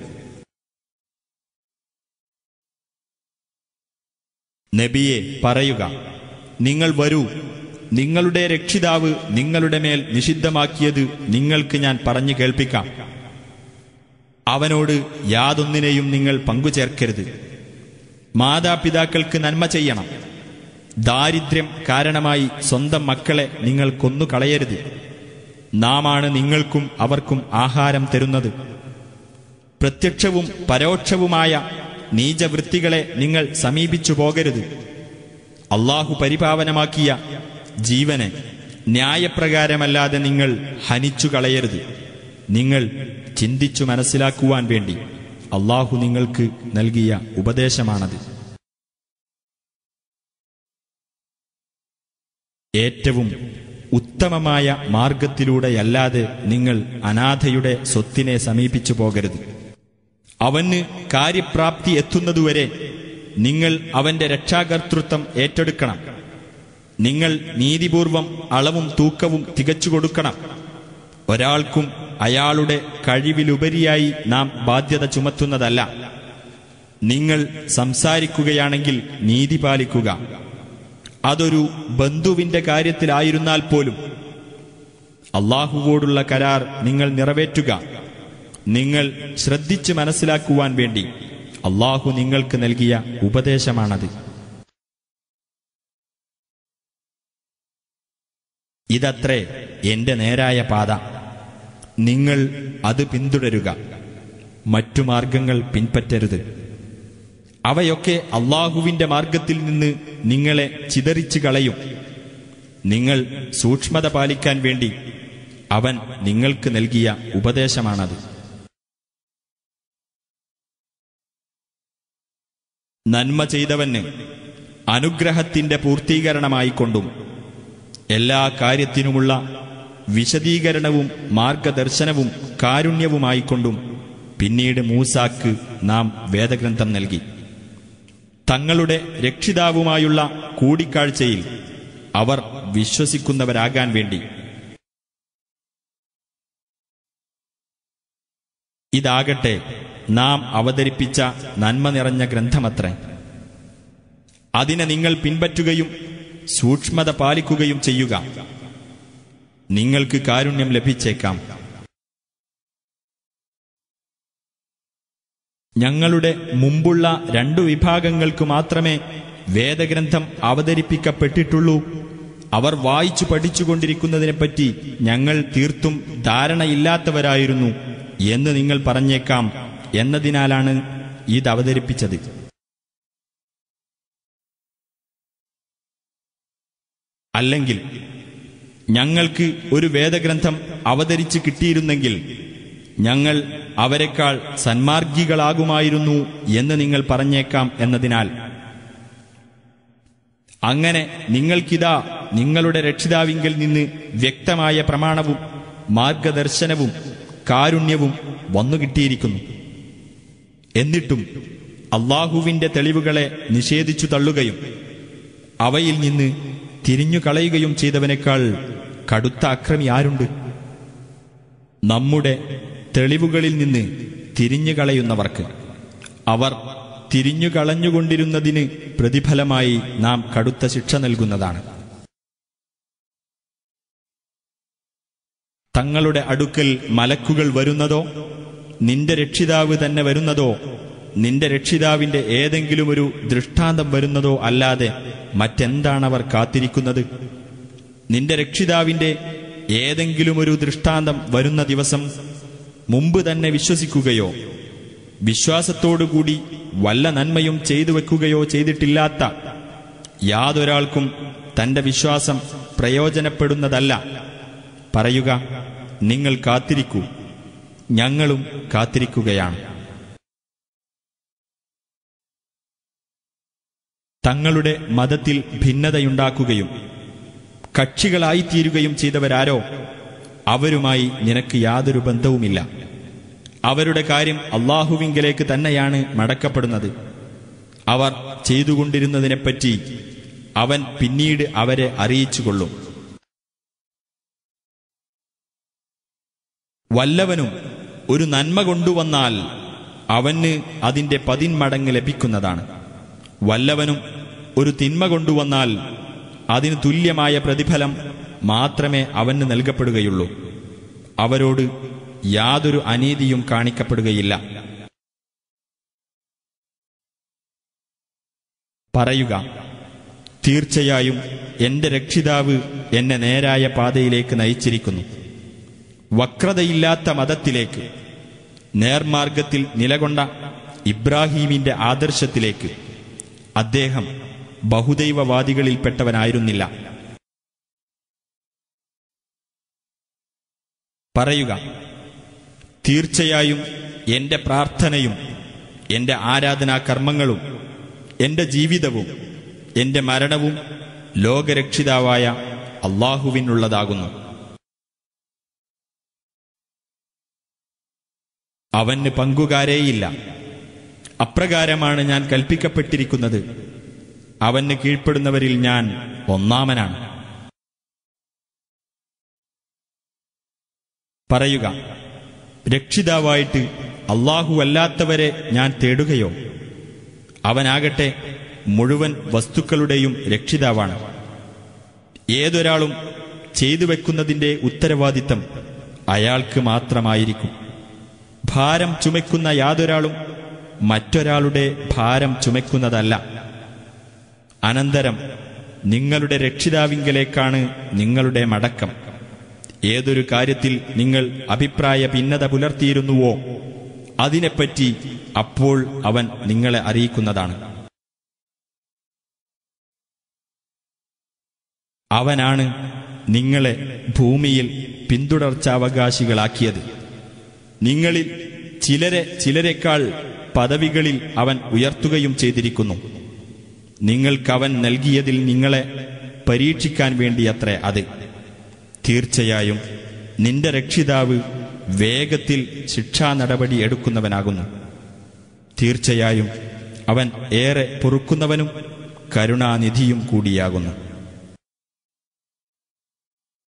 നബിയെ പറയുക നിങ്ങൾ വരൂ നിങ്ങളുടെ രക്ഷിതാവ് നിങ്ങളുടെ മേൽ നിഷിദ്ധമാക്കിയത് നിങ്ങൾക്ക് ഞാൻ പറഞ്ഞു കേൾപ്പിക്കാം അവനോട് യാതൊന്നിനെയും നിങ്ങൾ പങ്കുചേർക്കരുത് മാതാപിതാക്കൾക്ക് നന്മ ചെയ്യണം ദാരിദ്ര്യം കാരണമായി സ്വന്തം മക്കളെ നിങ്ങൾ കൊന്നു കളയരുത് നാമാണ് നിങ്ങൾക്കും അവർക്കും ആഹാരം തരുന്നത് പ്രത്യക്ഷവും പരോക്ഷവുമായ നീചവൃത്തികളെ നിങ്ങൾ സമീപിച്ചു പോകരുത് അള്ളാഹു പരിപാവനമാക്കിയ ജീവനെ ന്യായപ്രകാരമല്ലാതെ നിങ്ങൾ ഹനിച്ചു കളയരുത് നിങ്ങൾ ചിന്തിച്ചു മനസ്സിലാക്കുവാൻ വേണ്ടി അള്ളാഹു നിങ്ങൾക്ക് നൽകിയ ഉപദേശമാണത് ഏറ്റവും ഉത്തമമായ മാർഗത്തിലൂടെയല്ലാതെ നിങ്ങൾ അനാഥയുടെ സ്വത്തിനെ സമീപിച്ചു പോകരുത് അവന് കാര്യപ്രാപ്തി എത്തുന്നതുവരെ നിങ്ങൾ അവന്റെ രക്ഷാകർതൃത്വം ഏറ്റെടുക്കണം നിങ്ങൾ നീതിപൂർവം അളവും തൂക്കവും തികച്ചു കൊടുക്കണം ഒരാൾക്കും അയാളുടെ കഴിവിലുപരിയായി നാം ബാധ്യത ചുമത്തുന്നതല്ല നിങ്ങൾ സംസാരിക്കുകയാണെങ്കിൽ നീതി പാലിക്കുക അതൊരു ബന്ധുവിന്റെ കാര്യത്തിലായിരുന്നാൽ പോലും അള്ളാഹുവോടുള്ള കരാർ നിങ്ങൾ നിറവേറ്റുക നിങ്ങൾ ശ്രദ്ധിച്ച് മനസ്സിലാക്കുവാൻ വേണ്ടി അള്ളാഹു നിങ്ങൾക്ക് നൽകിയ ഉപദേശമാണത് ഇതത്രേ എന്റെ നേരായ പാത നിങ്ങൾ അത് പിന്തുടരുക മറ്റു മാർഗങ്ങൾ പിൻപറ്റരുത് അവയൊക്കെ അള്ളാഹുവിന്റെ മാർഗത്തിൽ നിന്ന് നിങ്ങളെ ചിതറിച്ചു കളയും നിങ്ങൾ സൂക്ഷ്മത പാലിക്കാൻ വേണ്ടി അവൻ നിങ്ങൾക്ക് നൽകിയ ഉപദേശമാണത് നന്മ ചെയ്തവന് അനുഗ്രഹത്തിന്റെ പൂർത്തീകരണമായിക്കൊണ്ടും എല്ലാ കാര്യത്തിനുമുള്ള വിശദീകരണവും മാർഗദർശനവും കാരുണ്യവുമായിക്കൊണ്ടും പിന്നീട് മൂസാക്ക് നാം വേദഗ്രന്ഥം നൽകി തങ്ങളുടെ രക്ഷിതാവുമായുള്ള കൂടിക്കാഴ്ചയിൽ അവർ വിശ്വസിക്കുന്നവരാകാൻ വേണ്ടി ഇതാകട്ടെ നാം അവതരിപ്പിച്ച നന്മ നിറഞ്ഞ ഗ്രന്ഥമത്രേ അതിനെ നിങ്ങൾ പിൻപറ്റുകയും സൂക്ഷ്മത പാലിക്കുകയും ചെയ്യുക നിങ്ങൾക്ക് കാരുണ്യം ലഭിച്ചേക്കാം ഞങ്ങളുടെ മുമ്പുള്ള രണ്ടു വിഭാഗങ്ങൾക്ക് മാത്രമേ വേദഗ്രന്ഥം അവതരിപ്പിക്കപ്പെട്ടിട്ടുള്ളൂ അവർ വായിച്ചു പഠിച്ചുകൊണ്ടിരിക്കുന്നതിനെപ്പറ്റി ഞങ്ങൾ തീർത്തും ധാരണയില്ലാത്തവരായിരുന്നു എന്ന് നിങ്ങൾ പറഞ്ഞേക്കാം എന്നതിനാലാണ് ഇത് അവതരിപ്പിച്ചത് അല്ലെങ്കിൽ ഞങ്ങൾക്ക് ഒരു വേദഗ്രന്ഥം അവതരിച്ച് കിട്ടിയിരുന്നെങ്കിൽ ഞങ്ങൾ അവരെക്കാൾ സന്മാർഗികളാകുമായിരുന്നു എന്ന് നിങ്ങൾ പറഞ്ഞേക്കാം എന്നതിനാൽ അങ്ങനെ നിങ്ങൾക്കിതാ നിങ്ങളുടെ രക്ഷിതാവിങ്കിൽ നിന്ന് വ്യക്തമായ പ്രമാണവും മാർഗദർശനവും കാരുണ്യവും വന്നുകിട്ടിയിരിക്കുന്നു എന്നിട്ടും അള്ളാഹുവിന്റെ തെളിവുകളെ നിഷേധിച്ചു തള്ളുകയും അവയിൽ നിന്ന് തിരിഞ്ഞു കളയുകയും ചെയ്തവനേക്കാൾ കടുത്ത അക്രമി ആരുണ്ട് നമ്മുടെ തെളിവുകളിൽ നിന്ന് തിരിഞ്ഞു കളയുന്നവർക്ക് അവർ തിരിഞ്ഞു കളഞ്ഞുകൊണ്ടിരുന്നതിന് പ്രതിഫലമായി നാം കടുത്ത ശിക്ഷ നൽകുന്നതാണ് തങ്ങളുടെ അടുക്കൽ മലക്കുകൾ വരുന്നതോ നിന്റെ രക്ഷിതാവ് തന്നെ വരുന്നതോ നിന്റെ രക്ഷിതാവിന്റെ ഏതെങ്കിലും ഒരു ദൃഷ്ടാന്തം വരുന്നതോ അല്ലാതെ മറ്റെന്താണവർ കാത്തിരിക്കുന്നത് നിന്റെ രക്ഷിതാവിന്റെ ഏതെങ്കിലും ഒരു ദൃഷ്ടാന്തം വരുന്ന ദിവസം മുമ്പ് തന്നെ വിശ്വസിക്കുകയോ വിശ്വാസത്തോടുകൂടി വല്ല നന്മയും ചെയ്തു വെക്കുകയോ ചെയ്തിട്ടില്ലാത്ത യാതൊരാൾക്കും തന്റെ വിശ്വാസം പ്രയോജനപ്പെടുന്നതല്ല പറയുക നിങ്ങൾ കാത്തിരിക്കൂ ഞങ്ങളും കാത്തിരിക്കുകയാണ് തങ്ങളുടെ മതത്തിൽ ഭിന്നതയുണ്ടാക്കുകയും കക്ഷികളായിത്തീരുകയും ചെയ്തവരാരോ അവരുമായി നിനക്ക് യാതൊരു ബന്ധവുമില്ല അവരുടെ കാര്യം അള്ളാഹുവിങ്കലേക്ക് തന്നെയാണ് മടക്കപ്പെടുന്നത് അവർ ചെയ്തുകൊണ്ടിരുന്നതിനെപ്പറ്റി അവൻ പിന്നീട് അവരെ അറിയിച്ചുകൊള്ളും വല്ലവനും ഒരു നന്മ കൊണ്ടുവന്നാൽ അവന് അതിന്റെ പതിന്മടങ്ങ് ലഭിക്കുന്നതാണ് വല്ലവനും ഒരു തിന്മ കൊണ്ടുവന്നാൽ അതിന് തുല്യമായ പ്രതിഫലം മാത്രമേ അവന് നൽകപ്പെടുകയുള്ളൂ അവരോട് യാതൊരു അനീതിയും കാണിക്കപ്പെടുകയില്ല പറയുക തീർച്ചയായും എന്റെ രക്ഷിതാവ് എന്നെ നേരായ പാതയിലേക്ക് നയിച്ചിരിക്കുന്നു വക്രതയില്ലാത്ത മതത്തിലേക്ക് നേർമാർഗത്തിൽ നിലകൊണ്ട ഇബ്രാഹീമിന്റെ ആദർശത്തിലേക്ക് അദ്ദേഹം ബഹുദൈവവാദികളിൽപ്പെട്ടവനായിരുന്നില്ല പറയുക തീർച്ചയായും എന്റെ പ്രാർത്ഥനയും എന്റെ ആരാധനാ കർമ്മങ്ങളും എന്റെ ജീവിതവും എന്റെ മരണവും ലോകരക്ഷിതാവായ അള്ളാഹുവിനുള്ളതാകുന്നു അവന് പങ്കുകാരേയില്ല അപ്രകാരമാണ് ഞാൻ കൽപ്പിക്കപ്പെട്ടിരിക്കുന്നത് അവന് കീഴ്പ്പെടുന്നവരിൽ ഞാൻ ഒന്നാമനാണ് പറയുക രക്ഷിതാവായിട്ട് അല്ലാഹുവല്ലാത്തവരെ ഞാൻ തേടുകയോ അവനാകട്ടെ മുഴുവൻ വസ്തുക്കളുടെയും രക്ഷിതാവാണ് ഏതൊരാളും ചെയ്തു വെക്കുന്നതിന്റെ ഉത്തരവാദിത്തം അയാൾക്ക് മാത്രമായിരിക്കും ഭാരം ചുമക്കുന്ന യാതൊരാളും മറ്റൊരാളുടെ ഭാരം ചുമക്കുന്നതല്ല അനന്തരം നിങ്ങളുടെ രക്ഷിതാവിങ്കലേക്കാണ് നിങ്ങളുടെ മടക്കം ഏതൊരു കാര്യത്തിൽ നിങ്ങൾ അഭിപ്രായ ഭിന്നത പുലർത്തിയിരുന്നുവോ അതിനെപ്പറ്റി അപ്പോൾ അവൻ നിങ്ങളെ അറിയിക്കുന്നതാണ് അവനാണ് നിങ്ങളെ ഭൂമിയിൽ പിന്തുടർച്ചാവകാശികളാക്കിയത് നിങ്ങളിൽ ചിലരെ ചിലരെക്കാൾ പദവികളിൽ അവൻ ഉയർത്തുകയും ചെയ്തിരിക്കുന്നു നിങ്ങൾക്കവൻ നൽകിയതിൽ നിങ്ങളെ പരീക്ഷിക്കാൻ വേണ്ടിയത്രേ അത് തീർച്ചയായും നിന്റെ രക്ഷിതാവ് വേഗത്തിൽ ശിക്ഷാ നടപടി എടുക്കുന്നവനാകുന്നു തീർച്ചയായും അവൻ ഏറെ പൊറുക്കുന്നവനും കരുണാനിധിയും കൂടിയാകുന്നു